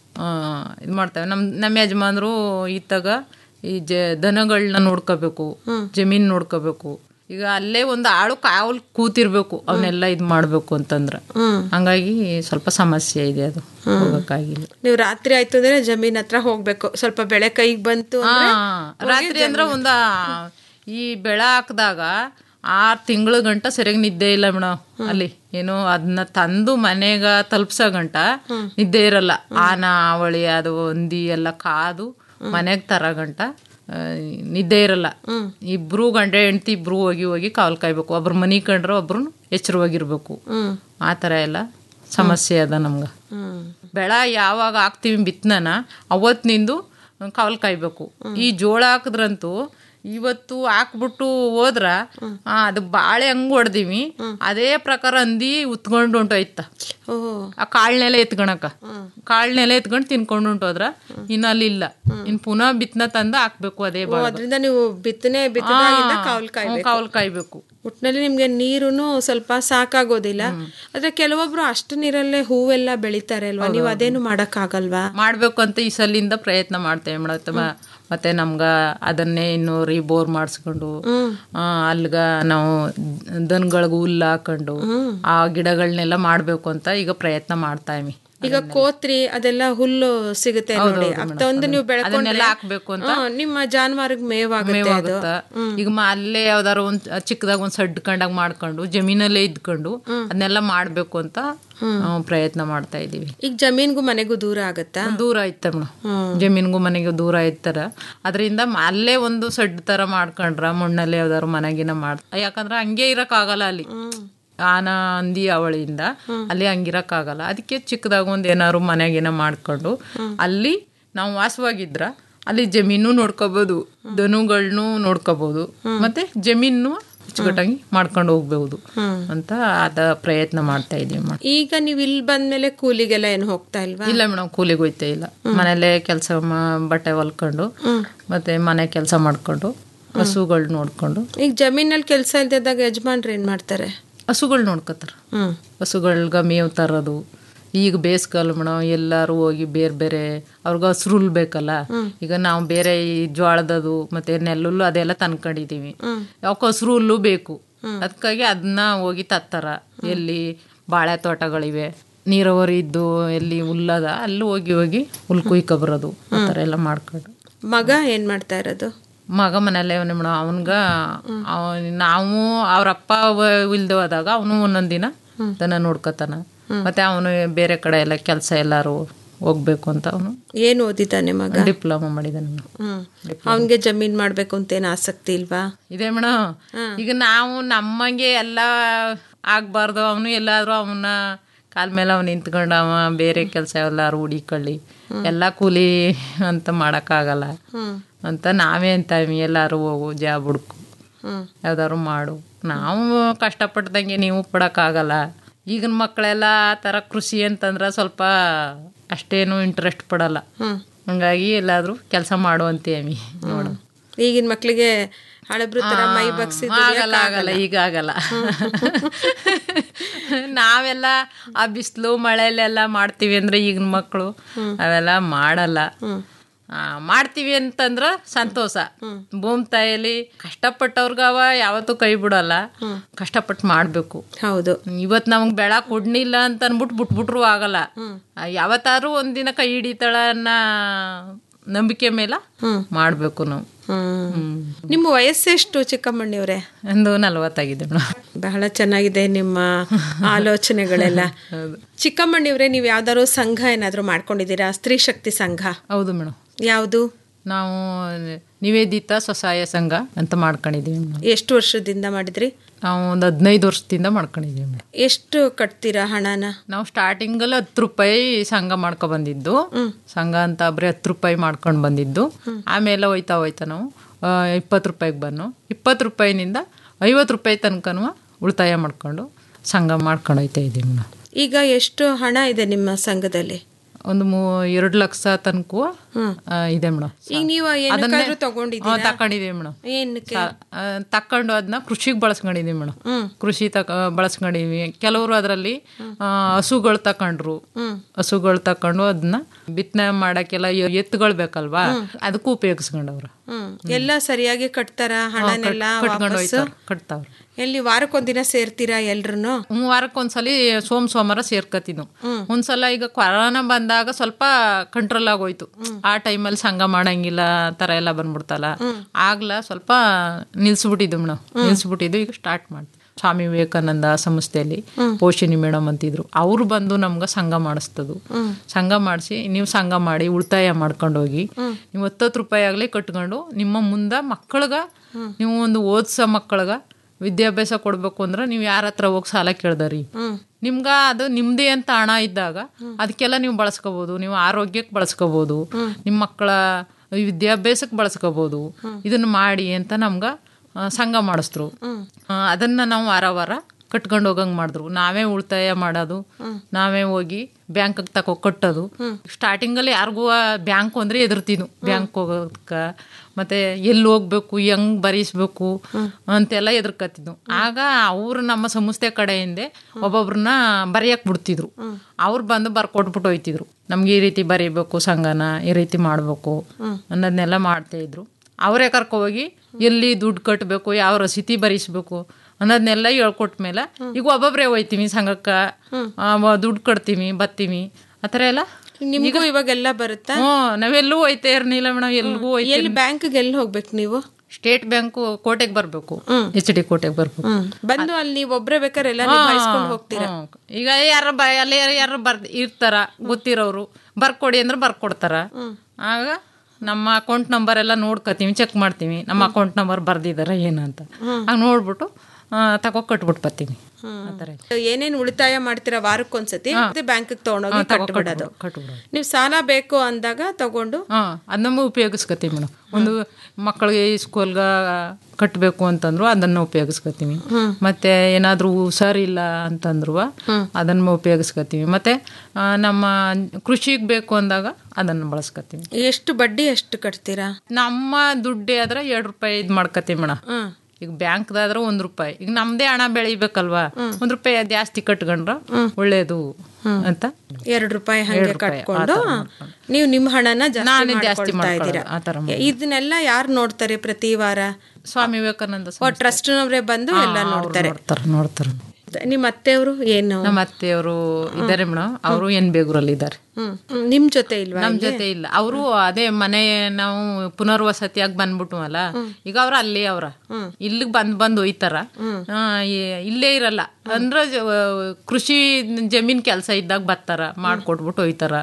ಇದು ಮಾಡ್ತೇವೆ ನಮ್ ನಮ್ಮ ಯಜಮಾನ್ರು ಇತ್ತಾಗ ಈ ಜ ದನಗಳನ್ನ ನೋಡ್ಕೋಬೇಕು ಜಮೀನ್ ನೋಡ್ಕೋಬೇಕು ಈಗ ಅಲ್ಲೇ ಒಂದು ಆಳು ಕಾವಲ್ ಕೂತಿರ್ಬೇಕು ಅವನ್ನೆಲ್ಲ ಇದು ಮಾಡ್ಬೇಕು ಅಂತಂದ್ರ ಹಂಗಾಗಿ ಸ್ವಲ್ಪ ಸಮಸ್ಯೆ ಇದೆ ಅದು ಹೋಗಕ್ಕಾಗಿಲ್ಲ ನೀವು ರಾತ್ರಿ ಆಯ್ತು ಅಂದ್ರೆ ಜಮೀನ್ ಹತ್ರ ಹೋಗ್ಬೇಕು ಸ್ವಲ್ಪ ಬೆಳೆ ಕೈಗೆ ಬಂತು ಅಂದ್ರೆ ಹಾ, ರಾತ್ರಿ ಅಂದ್ರೆ ಒಂದ ಈ ಬೆಳ ಹಾಕಿದಾಗ ಆರು ತಿಂಗಳ ಗಂಟ ಸರಿಯಾಗಿ ನಿದ್ದೆ ಇಲ್ಲ ಮೇಡಮ್ ಅಲ್ಲಿ ಏನು ಅದನ್ನ ತಂದು ಮನೆಗ ತಲುಪ್ಸೋ ಗಂಟ ನಿದ್ದೆ ಇರಲ್ಲ ಆನ ಅವಳಿ ಅದು ಒಂದಿ ಎಲ್ಲ ಕಾದು ಮನೆಗೆ ತರ ಗಂಟ ಆ, ನಿದ್ದೆ ಇರಲ್ಲ ಇಬ್ರು ಗಂಡ ಹೆಂಡತಿ ಇಬ್ರು ಹೋಗಿ ಹೋಗಿ ಕಾವಲ್ ಕಾಯ್ಬೇಕು ಒಬ್ರು ಮನಿ ಕಂಡ್ರೆ ಒಬ್ರು ಎಚ್ಚರವಾಗಿರ್ಬೇಕು ಆ ಥರ ಎಲ್ಲ ಸಮಸ್ಯೆ ಅದ ನಮ್ಗೆ ಬೆಳ ಯಾವಾಗ ಹಾಕ್ತೀವಿ ಬಿತ್ತನನ ಅವತ್ತಿನಿಂದು ಕಾವಲ್ ಕಾಯ್ಬೇಕು ಈ ಜೋಳ ಹಾಕಿದ್ರಂತೂ ಇವತ್ತು ಹಾಕ್ಬಿಟ್ಟು ಹೋದ್ರ ಆ, ಅದು ಬಾಳೆ ಹಂಗ್ ಹೊಡ್ದಿವಿ ಅದೇ ಪ್ರಕಾರ ಅಂದಿ ಉತ್ಕೊಂಡು ಹೊಂಟೋಯ್ತ ಆ ಕಾಳ್ನೆಲೆ ಎತ್ಕೊಳಕ ಕಾಳ್ನೆಲೆ ಎತ್ಕೊಂಡು ತಿನ್ಕೊಂಡು ಹೊಂಟೋದ್ರ ಇನ್ನು ಅಲ್ಲಿ ಇಲ್ಲ ಇನ್ ಪುನಃ ಬಿತ್ತನ ತಂದು ಹಾಕ್ಬೇಕು ಅದೇ ಓ, ಬಾಳ ಅದ್ರಿಂದ ನೀವು ಬಿತ್ತನೆ ಬಿತ್ತದಾಗಿಂದ ಕಾವಲ್ ಕಾಯ್ಬೇಕು ಕಾವಲ್ ಕಾಯ್ಬೇಕು ಒಟ್ನಲ್ಲಿ ನಿಮ್ಗೆ ನೀರುನು ಸ್ವಲ್ಪ ಸಾಕಾಗೋದಿಲ್ಲ ಆದ್ರೆ ಕೆಲವೊಬ್ರು ಅಷ್ಟು ನೀರಲ್ಲೇ ಹೂವೆಲ್ಲ ಬೆಳಿತಾರೆ ಅಲ್ವಾ ನೀವು ಅದೇನು ಮಾಡಕ್ ಆಗಲ್ವಾ ಮಾಡ್ಬೇಕು ಅಂತ ಈ ಸಲಿಂದ ಪ್ರಯತ್ನ ಮಾಡ್ತೇವೆ ಮೇಡಮ್ ಮತ್ತೆ ನಮ್ಗ ಅದನ್ನೇ ಇನ್ನು ರೀಬೋರ್ ಮಾಡಿಸ್ಕೊಂಡು ಆ, ಅಲ್ಗ ನಾವು ದನಗಳಿಗೆ ಹುಲ್ಲು ಹಾಕೊಂಡು ಆ ಗಿಡಗಳನ್ನೆಲ್ಲ ಮಾಡ್ಬೇಕು ಅಂತ ಈಗ ಪ್ರಯತ್ನ ಮಾಡ್ತಾ ಇವಿ ಈಗ ಕೋತ್ರಿ ಅದೆಲ್ಲ ಹುಲ್ಲು ಸಿಗುತ್ತೆ ನೋಡಿ ಒಂದು ನೀವು ಬೆಳ್ಕೊಂಡ್ರೆ ಅದನ್ನೆಲ್ಲ ಹಾಕ್ಬೇಕು ಅಂತ ಹಾ, ನಿಮ್ಮ ಜಾನುವಾರಿಗೆ ಮೇವಾಗುತ್ತೆ ಅದು ಮೇವಾಗುತ್ತ ಈಗ ಮ- ಅಲ್ಲೇ ಯಾವ್ದಾರು ಒಂದ್ ಚಿಕ್ಕದಾಗ ಒಂದ್ ಸಡ್ ಕಂಡಾಗ ಮಾಡ್ಕೊಂಡು ಜಮೀನಲ್ಲೇ ಇದ್ಕೊಂಡು ಅದನ್ನೆಲ್ಲ ಮಾಡ್ಬೇಕು ಅಂತ ನಾವು ಪ್ರಯತ್ನ ಮಾಡ್ತಾ ಇದೀವಿ ಈಗ ಜಮೀನ್ಗೂ ಮನೆಗೂ ದೂರ ಆಗತ್ತಾ ದೂರ ಐತ ಜಮೀನ್ಗೂ ಮನೆಗೂ ದೂರ ಐತರ ಅದರಿಂದ ಅಲ್ಲೇ ಒಂದು ಸಡ್ ತರ ಮಾಡ್ಕೊಂಡ್ರ ಮಣ್ಣಲ್ಲಿ ಯಾವ್ದಾರು ಮನೆಗಿನ ಮಾಡ್ ಯಾಕಂದ್ರೆ ಹಂಗೆ ಇರಕ್ ಆಗಲ್ಲ ಅಲ್ಲಿ ಆನ ಹಂದಿ ಅವಳಿಯಿಂದ ಅಲ್ಲಿ ಹಂಗಿರಕ್ಕಾಗಲ್ಲ ಅದಕ್ಕೆ ಚಿಕ್ಕದಾಗ ಒಂದ್ ಏನಾದ್ರು ಮನೆಗಿನ ಮಾಡ್ಕೊಂಡು ಅಲ್ಲಿ ನಾವು ವಾಸವಾಗಿದ್ರ ಅಲ್ಲಿ ಜಮೀನು ನೋಡ್ಕೋಬಹುದು ದನುಗಳನ್ನೂ ನೋಡ್ಕೋಬಹುದು ಮತ್ತೆ ಜಮೀನು ಅಚ್ಚುಕಟ್ಟಾಗಿ ಮಾಡ್ಕೊಂಡು ಹೋಗ್ಬಹುದು ಅಂತ ಅದ ಪ್ರಯತ್ನ ಮಾಡ್ತಾ ಇದೀವಿ ಮೇಡಮ್ ಈಗ ನೀವು ಇಲ್ಲಿ ಬಂದ್ಮೇಲೆ ಕೂಲಿಗೆಲ್ಲ ಏನು ಹೋಗ್ತಾ ಇಲ್ವಾ ಇಲ್ಲ ಮೇಡಮ್ ಕೂಲಿಗೆ ಹೋಯ್ತಾ ಇಲ್ಲ ಮನೇಲೆ ಕೆಲಸ ಬಟ್ಟೆ ಹೊಲ್ಕೊಂಡು ಮತ್ತೆ ಮನೆ ಕೆಲಸ ಮಾಡ್ಕೊಂಡು ಹಸುಗಳು ನೋಡ್ಕೊಂಡು ಈಗ ಜಮೀನಲ್ಲಿ ಕೆಲಸ ಇಲ್ದಿದ್ದಾಗ ಯಜಮಾನ್ರು ಏನ್ ಮಾಡ್ತಾರೆ ಹಸುಗಳು ನೋಡ್ಕೋತಾರ ಹಸುಗಳ್ಗ ಮೇವು ತರೋದು ಈಗ ಬೇಸ್ಗಲ್ಲ ಮೇಡಮ್ ಎಲ್ಲಾರು ಹೋಗಿ ಬೇರೆ ಬೇರೆ ಅವ್ರಿಗೆ ಹಸ್ರು ಹುಲ್ ಬೇಕಲ್ಲ ಈಗ ನಾವು ಬೇರೆ ಈ ಜೋಳದದು ಮತ್ತೆ ನೆಲ್ಲುಲ್ಲು ಅದೆಲ್ಲ ತಂದ್ಕೊಂಡಿದೀವಿ ಯಾಕೆ ಹಸ್ರು ಹುಲ್ಲು ಬೇಕು ಅದಕ್ಕಾಗಿ ಅದನ್ನ ಹೋಗಿ ತತ್ತಾರ ಎಲ್ಲಿ ಬಾಳೆ ತೋಟಗಳಿವೆ ನೀರಾವರಿ ಇದ್ದು ಎಲ್ಲಿ ಹುಲ್ಲದ ಅಲ್ಲಿ ಹೋಗಿ ಹೋಗಿ ಹುಲ್ ಕುಯ್ಕೊ ಬರೋದು ಆ ಥರ ಎಲ್ಲ ಮಾಡ್ಕೊಂಡು ಮಗ ಏನ್ ಮಾಡ್ತಾ ಇರೋದು ಮಗ ಮನೆಯಲ್ಲೇ ಅವನೇ ಮೇಡಮ್ ಅವನ್ಗ ಅವ- ನಾವು ಅವ್ರಪ್ಪ ಇಲ್ದೆ ಹೋದಾಗ ಅವನು ಒಂದೊಂದ್ ದಿನ ದನ ನೋಡ್ಕೊತಾನ ಮತ್ತೆ ಅವನು ಬೇರೆ ಕಡೆ ಎಲ್ಲ ಕೆಲಸ ಎಲ್ಲಾರು ಹೋಗ್ಬೇಕು ಅಂತ ಅವನು ಏನ್ ಓದಿದ್ದಾನೆ ಮಗ ಡಿಪ್ಲೊಮಾ ಮಾಡಿದಾನೆ ಮೇಡಮ್ ಹ್ಮ್ ಅವನ್ಗೆ ಜಮೀನ್ ಮಾಡ್ಬೇಕು ಅಂತ ಏನ್ ಆಸಕ್ತಿ ಇಲ್ವಾ ಇದೆ ಮೇಡಮ್ ಈಗ ನಾವು ನಮ್ಮಂಗೆ ಎಲ್ಲ ಆಗ್ಬಾರ್ದು ಅವನು ಎಲ್ಲಾದ್ರೂ ಅವನ್ನ ಕಾಲ್ ಮೇಲೆ ಅವ್ನು ನಿಂತ್ಕೊಂಡು ಅವ ಬೇರೆ ಕೆಲಸ ಎಲ್ಲಾರು ಹುಡಿಕೊಳ್ಳಿ ಎಲ್ಲ ಕೂಲಿ ಅಂತ ಮಾಡೋಕ್ಕಾಗಲ್ಲ ಅಂತ ನಾವೇ ಅಂತೀವಿ ಎಲ್ಲಾರು ಹೋಗು ಜಾಬ್ ಹುಡ್ಕು ಹ್ಮ್ ಯಾವ್ದಾದ್ರು ಮಾಡು ನಾವು ಕಷ್ಟಪಟ್ಟದಂಗೆ ನೀವು ಪಡೋಕ್ಕಾಗಲ್ಲ ಈಗಿನ ಮಕ್ಕಳೆಲ್ಲ ಆ ಥರ ಕೃಷಿ ಅಂತಂದ್ರೆ ಸ್ವಲ್ಪ ಅಷ್ಟೇನು ಇಂಟ್ರೆಸ್ಟ್ ಪಡಲ್ಲ ಹಂಗಾಗಿ ಎಲ್ಲಾದ್ರೂ ಕೆಲಸ ಮಾಡು ಅಂತೀವಿ ನೋಡು ಈಗಿನ ಮಕ್ಳಿಗೆ ಹಳಬ್ರು ತರ ಮೈ ಬಗ್ಸಿ ಆಗಲ್ಲ ಆಗಲ್ಲ ಈಗ ಆಗಲ್ಲ ನಾವೆಲ್ಲ ಆ ಬಿಸಿಲು ಮಳೆಲೆಲ್ಲ ಮಾಡ್ತೀವಿ ಅಂದ್ರೆ ಈಗಿನ ಮಕ್ಕಳು ಅವೆಲ್ಲ ಮಾಡಲ್ಲ ಆ, ಮಾಡ್ತೀವಿ ಅಂತಂದ್ರ ಸಂತೋಷ ಭೂಮಿ ತಾಯಿಲಿ ಕಷ್ಟಪಟ್ಟವ್ರಿಗವ ಯಾವತ್ತೂ ಕೈ ಬಿಡಲ್ಲ ಕಷ್ಟಪಟ್ಟು ಮಾಡ್ಬೇಕು ಹೌದು ಇವತ್ ನಮ್ಗ್ ಬೆಳ ಕೊಡ್ನಿಲ್ಲ ಅಂತ ಅನ್ಬಿಟ್ಟು ಬಿಟ್ಬಿಟ್ರು ಆಗಲ್ಲ ಆ, ಯಾವತ್ತಾದ್ರೂ ಒಂದಿನ ಕೈ ಹಿಡಿತಾಳ ಅನ್ನ ನಂಬಿಕೆ ಮೇಲೆ ಮಾಡಬೇಕು ನಾವು ಹ್ಮ್ ನಿಮ್ಮ ವಯಸ್ಸೆಷ್ಟು ಚಿಕ್ಕಮ್ಮಣ್ಣಿಯವರೇ ಒಂದು ನಲವತ್ತಾಗಿದೆ ಮೇಡಮ್ ಬಹಳ ಚೆನ್ನಾಗಿದೆ ನಿಮ್ಮ ಆಲೋಚನೆಗಳೆಲ್ಲ ಚಿಕ್ಕಮ್ಮಣ್ಣಿಯವರೇ ನೀವು ಯಾವ್ದಾದ್ರು ಸಂಘ ಏನಾದ್ರು ಮಾಡ್ಕೊಂಡಿದ್ದೀರಾ ಸ್ತ್ರೀ ಶಕ್ತಿ ಸಂಘ ಹೌದು ಮೇಡಮ್ ಯಾವುದು ನಾವು ನಿವೇದಿತ ಸ್ವಸಹಾಯ ಸಂಘ ಅಂತ ಮಾಡ್ಕೊಂಡಿದ್ದೀವಿ ಮೇಡಮ್ ಎಷ್ಟು ವರ್ಷದಿಂದ ಮಾಡಿದ್ರಿ ನಾವು ಒಂದು ಹದಿನೈದು ವರ್ಷದಿಂದ ಮಾಡ್ಕೊಂಡಿದ್ದೀವಿ ಮೇಡಮ್ ಎಷ್ಟು ಕಟ್ತೀರಾ ಹಣನ ನಾವು ಸ್ಟಾರ್ಟಿಂಗಲ್ಲಿ ಹತ್ತು ರೂಪಾಯಿ ಸಂಘ ಮಾಡ್ಕೊ ಬಂದಿದ್ದು ಸಂಘ ಅಂತ ಬರೀ ಹತ್ತು ರೂಪಾಯಿ ಮಾಡ್ಕೊಂಡು ಬಂದಿದ್ದು ಆಮೇಲೆ ಹೋಯ್ತಾ ಹೋಯ್ತಾ ನಾವು ಇಪ್ಪತ್ತು ರೂಪಾಯಿಗೆ ಬನ್ನು ಇಪ್ಪತ್ತು ರೂಪಾಯಿನಿಂದ ಐವತ್ತು ರೂಪಾಯಿ ತನಕನೂ ಉಳಿತಾಯ ಮಾಡ್ಕೊಂಡು ಸಂಘ ಮಾಡ್ಕೊಂಡು ಹೋಯ್ತಾ ಇದ್ದೀವಿ ಮೇಡಮ್ ಈಗ ಎಷ್ಟು ಹಣ ಇದೆ ನಿಮ್ಮ ಸಂಘದಲ್ಲಿ ಒಂದು ಮೂ ಎರಡು ಲಕ್ಷ ತನಕ ಇದೆ ಮೇಡಮ್ ಈಗ ನೀವು ಏನಕ್ಕಾದ್ರೂ ತಗೊಂಡಿದ್ದೀರಾ? ತಕೊಂಡಿದೀವಿ ಮೇಡಮ್ ಏನಕ್ಕೆ ತಕೊಂಡು ಅದನ್ನ ಕೃಷಿಗೆ ಬಳಸ್ಕೊಂಡಿದೀವಿ ಮೇಡಮ್ ಕೃಷಿ ತಕ ಬಳಸ್ಕೊಂಡಿದೀವಿ ಕೆಲವರು ಅದರಲ್ಲಿ ಹಸುಗಳು ತಕೊಂಡ್ರು ಹಸುಗಳು ತಕೊಂಡು ಅದನ್ನ ಬಿತ್ತನೆ ಮಾಡಕ್ಕೆಲ್ಲ ಎ- ಎತ್ತುಗಳು ಬೇಕಲ್ವಾ ಅದಕ್ಕೂ ಉಪಯೋಗಿಸ್ಕೊಂಡವ್ರು ಹ್ಮ್ ಎಲ್ಲ ಸರಿಯಾಗಿ ಕಟ್ತಾರ ಹಣನೆಲ್ಲ ಕಟ್ಕೊಂಡು ವಾಪಸ್ಸು? ಹೋಯ್ತಾರ ಕಟ್ತಾವ್ರು ಎಲ್ಲಿ ವಾರಕ್ಕೊಂದಿನ ಸೇರ್ತೀರಾ ಎಲ್ರು ಮೂರು ವಾರಕ್ಕೊಂದ್ಸಲಿ ಸೋಮ ಸೋಮವಾರ ಸೇರ್ಕತಿದ್ವು ಒಂದ್ಸಲ ಈಗ ಕೊರೋನಾ ಬಂದಾಗ ಸ್ವಲ್ಪ ಕಂಟ್ರೋಲ್ ಆಗೋಯ್ತು ಆ ಟೈಮಲ್ಲಿ ಸಂಘ ಮಾಡಂಗಿಲ್ಲ ಆ ಥರ ಎಲ್ಲ ಬಂದ್ಬಿಡ್ತಲ್ಲ ಆಗ್ಲ ಸ್ವಲ್ಪ ನಿಲ್ಸ್ಬಿಟ್ಟಿದ್ದು ಮೇಡಮ್ ನಿಲ್ಸ್ಬಿಟ್ಟಿದ್ದು ಈಗ ಸ್ಟಾರ್ಟ್ ಮಾಡ್ತೀವಿ ಸ್ವಾಮಿ ವಿವೇಕಾನಂದ ಸಂಸ್ಥೆಯಲ್ಲಿ ಪೋಷಿಣಿ ಮೇಡಮ್ ಅಂತಿದ್ರು ಅವ್ರು ಬಂದು ನಮ್ಗೆ ಸಂಘ ಮಾಡಿಸ್ತದು ಸಂಘ ಮಾಡಿಸಿ ನೀವು ಸಂಘ ಮಾಡಿ ಉಳಿತಾಯ ಮಾಡ್ಕೊಂಡು ಹೋಗಿ ನೀವು ಹತ್ತತ್ತು ರೂಪಾಯಿ ಆಗಲಿ ಕಟ್ಕೊಂಡು ನಿಮ್ಮ ಮುಂದೆ ಮಕ್ಕಳಿಗ ನೀವು ಒಂದು ಓದ್ಸೋ ಮಕ್ಕಳಿಗ ವಿದ್ಯಾಭ್ಯಾಸ ಕೊಡ್ಬೇಕು ಅಂದ್ರೆ ನೀವು ಯಾರ ಹತ್ರ ಹೋಗಿ ಸಾಲ ಕೇಳ್ದರಿ ನಿಮ್ಗ ಅದು ನಿಮ್ದೇ ಅಂತ ಹಣ ಇದ್ದಾಗ ಅದಕ್ಕೆಲ್ಲ ನೀವು ಬಳಸ್ಕೋಬಹುದು ನೀವು ಆರೋಗ್ಯಕ್ಕೆ ಬಳಸ್ಕೋಬಹುದು ನಿಮ್ಮ ಮಕ್ಕಳ ವಿದ್ಯಾಭ್ಯಾಸಕ್ಕೆ ಬಳಸ್ಕೋಬಹುದು ಇದನ್ನ ಮಾಡಿ ಅಂತ ನಮ್ಗ ಆ, ಸಂಘ ಮಾಡಿಸ್ರು ಆ, ಅದನ್ನ ನಾವು ವಾರ ವಾರ ಕಟ್ಕೊಂಡು ಹೋಗಂಗ್ ಮಾಡಿದ್ರು ನಾವೇ ಉಳಿತಾಯ ಮಾಡೋದು ನಾವೇ ಹೋಗಿ ಬ್ಯಾಂಕಿಗೆ ತಕೋ ಕಟ್ಟೋದು ಸ್ಟಾರ್ಟಿಂಗಲ್ಲಿ ಯಾರಿಗೂ ಬ್ಯಾಂಕ್ ಅಂದ್ರೆ ಎದುರ್ತಿದ್ವು ಬ್ಯಾಂಕ್ ಹೋಗೋದಕ್ಕ ಮತ್ತೆ ಎಲ್ಲಿ ಹೋಗ್ಬೇಕು ಹೆಂಗ್ ಬರೀಸ್ಬೇಕು ಅಂತೆಲ್ಲ ಎದುರ್ಕತ್ತಿದ್ವು ಆಗ ಅವರು ನಮ್ಮ ಸಂಸ್ಥೆ ಕಡೆಯಿಂದ ಒಬ್ಬೊಬ್ರನ್ನ ಬರೆಯಕ್ ಬಿಡ್ತಿದ್ರು ಅವ್ರು ಬಂದು ಬರ್ಕೊಟ್ಬಿಟ್ಟು ಹೋಯ್ತಿದ್ರು ನಮ್ಗೆ ಈ ರೀತಿ ಬರೀಬೇಕು ಸಂಘನ ಈ ರೀತಿ ಮಾಡಬೇಕು ಅನ್ನೋದನ್ನೆಲ್ಲ ಮಾಡ್ತಾ ಇದ್ರು ಅವರೇ ಕರ್ಕೊ ಹೋಗಿ ಎಲ್ಲಿ ದುಡ್ಡು ಕಟ್ಟಬೇಕು ಯಾವ ರಸೀತಿ ಬರೀಸ್ಬೇಕು ಅನ್ನೋದನ್ನೆಲ್ಲ ಹೇಳ್ಕೊಟ್ಮೇಲೆ ಈಗ ಒಬ್ಬೊಬ್ರೇ ಹೋಯ್ತೀವಿ ಸಂಘಕ್ಕೆ ದುಡ್ಡು ಕಟ್ತೀವಿ ಬತ್ತೀವಿ ಆ ಥರ ಎಲ್ಲ ನಿಮ್ಗೂ ಇವಾಗೆಲ್ಲ ಬರುತ್ತಾ ಹ್ಞೂ ನಾವೆಲ್ಲೂ ಹೋಯ್ತಾ ಇರ್ಲಿಲ್ಲ ಮೇಡಮ್ ಎಲ್ಗೂ ಹೋಯ್ತಾ ಎಲ್ಲಿ ಬ್ಯಾಂಕ್ಗೆ ಎಲ್ಲಿ ಹೋಗ್ಬೇಕು ನೀವು ಸ್ಟೇಟ್ ಬ್ಯಾಂಕ್ ಕೋಟೆಗೆ ಬರಬೇಕು ಎಚ್ ಡಿ ಕೋಟೆಗೆ ಬರ್ಬೇಕು ಬಂದು ಅಲ್ಲಿ ನೀವು ಒಬ್ರೇ ಬೇಕಾದ್ರೆ ಎಲ್ಲ ನಿಭಾಯಿಸ್ಕೊಂಡು ಹೋಗ್ತೀರಾ ಹ್ಮ್. ಈಗ ಯಾರ ಬ ಅಲ್ಲಿ ಯಾರು ಬರ್ ಇರ್ತಾರ ಗೊತ್ತಿರೋರು ಬರ್ಕೊಡಿ ಅಂದ್ರೆ ಬರ್ಕೊಡ್ತಾರ ಆಗ ನಮ್ಮ ಅಕೌಂಟ್ ನಂಬರ್ ಎಲ್ಲ ನೋಡ್ಕೊತೀವಿ ಚೆಕ್ ಮಾಡ್ತೀವಿ ನಮ್ಮ ಅಕೌಂಟ್ ನಂಬರ್ ಬರ್ದಿದಾರ ಏನಂತ ಆಗ ನೋಡ್ಬಿಟ್ಟು ತಗೋ ಕಟ್ಬಿಟ್ಟು ಬರ್ತೀವಿ ಆ ಥರ ಇದೆ. ಏನೇನ್ ಉಳಿತಾಯ ಮಾಡ್ತೀರಾ ವಾರಕ್ಕೊಂದ್ಸತಿ ಮತ್ತೆ ಬ್ಯಾಂಕ್ಗೆ ತಗೊಂಡೋಗಿ ಹಾ, ತಗೋ ಕಟ್ಬಿಡೋದು ಕಟ್ಬಿಡು, ಕಟ್ಬಿಡು. ನೀವು ಸಾಲ ಬೇಕು ಅಂದಾಗ ತಗೊಂಡು ಹಾಂ ಅದನ್ನ ಉಪಯೋಗಿಸ್ಕೊತೀವಿ ಮೇಡಮ್ ಒಂದು ಮಕ್ಕಳಿಗೆ ಸ್ಕೂಲ್ಗೆ ಕಟ್ಟಬೇಕು ಅಂತಂದ್ರು ಅದನ್ನ ಉಪಯೋಗಿಸ್ಕೊತೀವಿ ಮತ್ತೆ ಏನಾದರೂ ಹುಷಾರಿಲ್ಲ ಅಂತಂದ್ರು ಅದನ್ನ ಉಪಯೋಗಿಸ್ಕೊತೀವಿ ಮತ್ತೆ ಆ, ನಮ್ಮ ಕೃಷಿಗೆ ಬೇಕು ಅಂದಾಗ ಅದನ್ನು ಬಳಸ್ಕೊತೀವಿ ಎಷ್ಟು ಬಡ್ಡಿ ಎಷ್ಟು ಕಟ್ತೀರಾ ನಮ್ಮ ದುಡ್ಡೇ ಆದ್ರೆ ಎರಡು ರೂಪಾಯಿ ಇದು ಮಾಡ್ಕೊತೀವಿ ಮೇಡಮ್ ಈಗ ಬ್ಯಾಂಕ್ದಾದ್ರೆ ಒಂದ್ ರೂಪಾಯಿ ಈಗ ನಮ್ದೇ ಹಣ ಬೆಳಿಬೇಕಲ್ವಾ ಒಂದ್ ರೂಪಾಯಿ ಜಾಸ್ತಿ ಕಟ್ಕೊಂಡ್ರ ಒಳ್ಳೇದು ಅಂತ ಎರಡು ರೂಪಾಯಿ ಹಂಗೆ ಎರಡ್ ರೂಪಾಯಿ, ಕಟ್ಕೊಂಡು ಆ ಥರ ನೀವು ನಿಮ್ಮ ಹಣನ ನಾನೇ ಜಾಸ್ತಿ ಜಾಸ್ತಿ ಮಾಡ್ಕೊಳ್ತಾ ಮಾಡ್ಕೊಳ್ಳೋದು, ಇದ್ದೀರಾ ಆ ಥರ ಮಾಡೋದು. ಇದನ್ನೆಲ್ಲ ಯಾರು ನೋಡ್ತಾರೆ ಪ್ರತಿ ವಾರ ಸ್ವಾಮಿ ವಿವೇಕಾನಂದ ಓ ಟ್ರಸ್ಟ್ನವರೇ ಬಂದು ಎಲ್ಲ ನೋಡ್ತಾರೆ ನೋಡ್ತಾರೆ ನೋಡ್ತಾರೆ ನಿಮ್ಮ ಅತ್ತೆಯವರು ಏನು ನಮ್ಮ ಅತ್ತೆಯವರು ಇದ್ದಾರೆ ಮೇಡಮ್ ಅವರು ಎನ್ ಬೇಗೂರಲ್ಲಿ ಇದ್ದಾರೆ ಹ್ಮ್ ಹ್ಮ್. ನಿಮ್ ಜೊತೆ ಇಲ್ವಾ ನಮ್ ಇಲ್ಲಿ? ಜೊತೆ ಇಲ್ಲ ಅವರು ಅದೇ ಮನೆ ನಾವು ಪುನರ್ವಸತಿಯಾಗಿ ಬಂದ್ಬಿಟ್ಟು ಅಲ್ಲ ಈಗ ಅವ್ರ ಅಲ್ಲೇ ಅವ್ರ ಇಲ್ಲಿಗೆ ಬಂದ್ ಬಂದ್ ಒಯ್ತಾರ ಆ, ಈ- ಇಲ್ಲೇ ಇರಲ್ಲ ಅಂದ್ರ ಜ- ಕೃಷಿ ಜಮೀನ್ ಕೆಲಸ ಇದ್ದಾಗ ಬರ್ತಾರ ಮಾಡ್ಕೊಟ್ಬಿಟ್ಟು ಒಯ್ತಾರ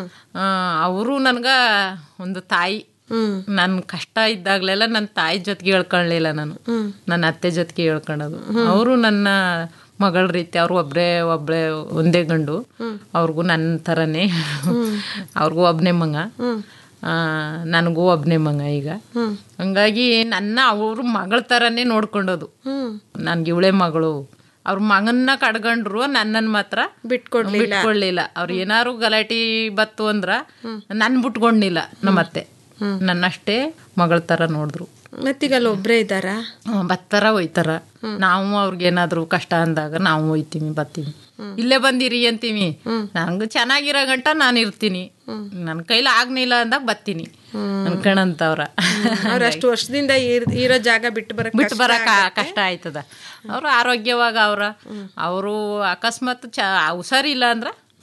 ಅವರು ನನ್ಗ ಒಂದು ತಾಯಿ ನನ್ ಕಷ್ಟ ಇದ್ದಾಗ್ಲೆಲ್ಲ ನನ್ನ ತಾಯಿ ಜೊತೆಗೆ ಹೇಳ್ಕೊಳ್ಳಿಲ್ಲ ನಾನು ನನ್ನ ಅತ್ತೆ ಜೊತೆಗೆ ಹೇಳ್ಕೊಳ್ಳೋದು ಅವರು ನನ್ನ ಮಗಳ ರೀತಿ ಅವ್ರು ಒಬ್ರೇ ಒಬ್ರೇ ಒಂದೇ ಗಂಡು ಅವ್ರಿಗೂ ನನ್ನ ಥರನೇ ಅವ್ರಿಗೂ ಒಬ್ಬನೇ ಮಗ ಆ, ನನಗೂ ಒಬ್ಬನೇ ಮಗ ಈಗ ಹಂಗಾಗಿ ನನ್ನ ಅವ್ರ ಮಗಳ ಥರನೇ ನೋಡ್ಕೊಂಡೋದು ನನ್ಗೆ ಇವಳೆ ಮಗಳು ಅವ್ರ ಮಗನ್ನ ಕಡ್ಗಂಡ್ರು ನನ್ನನ್ನು ಮಾತ್ರ ಬಿಟ್ಕೊಡ್ಲಿಲ್ಲ. ಬಿಟ್ಕೊಡ್ಲಿಲ್ಲ ಅವ್ರು ಏನಾರು ಗಲಾಟಿ ಬತ್ತು ಅಂದ್ರ ನನ್ ಬಿಟ್ಕೊಂಡಿಲ್ಲ ನಮ್ಮತ್ತೆ ನನ್ನಷ್ಟೇ ಮಗಳ ಥರ ನೋಡಿದ್ರು ಮತ್ತೀಗ ಅಲ್ಲಿ ಒಬ್ರೇ ಇದ್ದಾರಾ ಹ್ಮ್, ಬರ್ತಾರ ಒಯ್ತಾರ ನಾವು ಅವ್ರಿಗೇನಾದ್ರು ಕಷ್ಟ ಅಂದಾಗ ನಾವು ಒಯ್ತೀವಿ ಬರ್ತೀವಿ ಇಲ್ಲೇ ಬಂದಿರಿ ಅಂತೀವಿ ನಂಗೆ ಚೆನ್ನಾಗಿರೋ ಗಂಟ ನಾನು ಇರ್ತೀನಿ ನನ್ನ ಕೈಲಿ ಆಗ್ನಿಲ್ಲ ಅಂದಾಗ ಬರ್ತೀನಿ ಅನ್ಕಣಂತವ್ರ ಅವ್ರ ಅಷ್ಟು ವರ್ಷದಿಂದ ಇರ್- ಇರೋ ಜಾಗ ಬಿಟ್ಟು ಬರಕ್ ಬಿಟ್ಟು ಕಷ್ಟ ಬರಕ ಆಗತ್ತೆ. ಕಷ್ಟ ಆಯ್ತದ ಅವ್ರು ಆರೋಗ್ಯವಾಗ ಅವ್ರ ಅವರು ಅಕಸ್ಮಾತ್ ಚ ಹುಷಾರಿಲ್ಲ ಅಂದ್ರ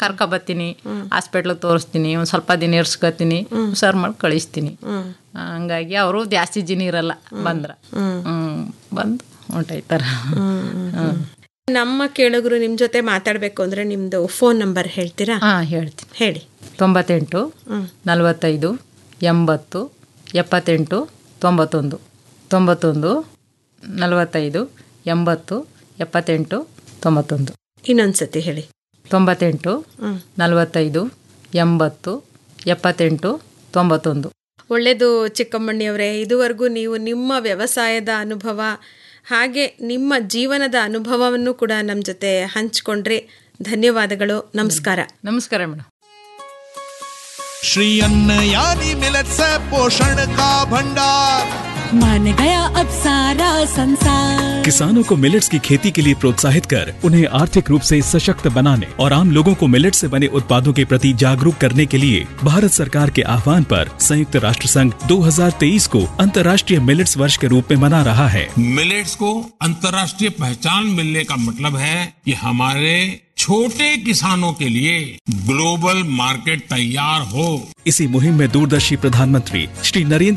ಕರ್ಕೊ ಬರ್ತೀನಿ ಹಾಸ್ಪಿಟ್ಲಿಗೆ ತೋರಿಸ್ತೀನಿ ಒಂದು ಸ್ವಲ್ಪ ದಿನ ಇರ್ಸ್ಕೊತೀನಿ ಹುಷಾರು ಮಾಡಿ ಕಳಿಸ್ತೀನಿ ಹಂಗಾಗಿ ಅವರು ಜಾಸ್ತಿ ಜನ ಇರಲ್ಲ ಬಂದ್ರೆ ಹ್ಮ್ ಬಂದು ಹೊಂಟೈತಾರ ಹ್ಮ್ ನಮ್ಮ ಕೇಳುಗರು ನಿಮ್ಮ ಜೊತೆ ಮಾತಾಡಬೇಕು ಅಂದರೆ ನಿಮ್ಮದು ಫೋನ್ ನಂಬರ್ ಹೇಳ್ತೀರಾ ಹಾಂ ಹೇಳ್ತೀನಿ ಹೇಳಿ ತೊಂಬತ್ತೆಂಟು ನಲವತ್ತೈದು ಎಂಬತ್ತು ಎಪ್ಪತ್ತೆಂಟು ತೊಂಬತ್ತೊಂದು ತೊಂಬತ್ತೊಂದು ನಲವತ್ತೈದು ಎಂಬತ್ತು ಎಪ್ಪತ್ತೆಂಟು ತೊಂಬತ್ತೊಂದು ಇನ್ನೊಂದು ಸತಿ ಹೇಳಿ ತೊಂಬತ್ತೆಂಟು ಹ್ಮ್. ನಲವತ್ತೈದು ಎಂಬತ್ತು ಎಪ್ಪತ್ತೆಂಟು ತೊಂಬತ್ತೊಂದು ಒಳ್ಳೆಯದು ಚಿಕ್ಕಮ್ಮಣ್ಣಿಯವರೇ ಇದುವರೆಗೂ ನೀವು ನಿಮ್ಮ ವ್ಯವಸಾಯದ ಅನುಭವ ಹಾಗೆ ನಿಮ್ಮ ಜೀವನದ ಅನುಭವವನ್ನು ಕೂಡ ನಮ್ಮ ಜೊತೆ ಹಂಚ್ಕೊಂಡ್ರಿ ಧನ್ಯವಾದಗಳು ನಮಸ್ಕಾರ ನಮಸ್ಕಾರ ಮೇಡಮ್ श्री अन्न यानी मिलत से पोषण का भंडार मान गया अब सारा संसार किसानों को मिलेट्स की खेती के लिए प्रोत्साहित कर उन्हें आर्थिक रूप से सशक्त बनाने और आम लोगों को मिलेट से बने उत्पादों के प्रति जागरूक करने के लिए भारत सरकार के आह्वान पर संयुक्त राष्ट्र संघ 2023 को अंतर्राष्ट्रीय मिलेट्स वर्ष के रूप में मना रहा है मिलेट्स को अंतर्राष्ट्रीय पहचान मिलने का मतलब है कि हमारे छोटे किसानों के लिए ग्लोबल मार्केट तैयार हो इसी मुहिम में दूरदर्शी प्रधानमंत्री श्री नरेंद्र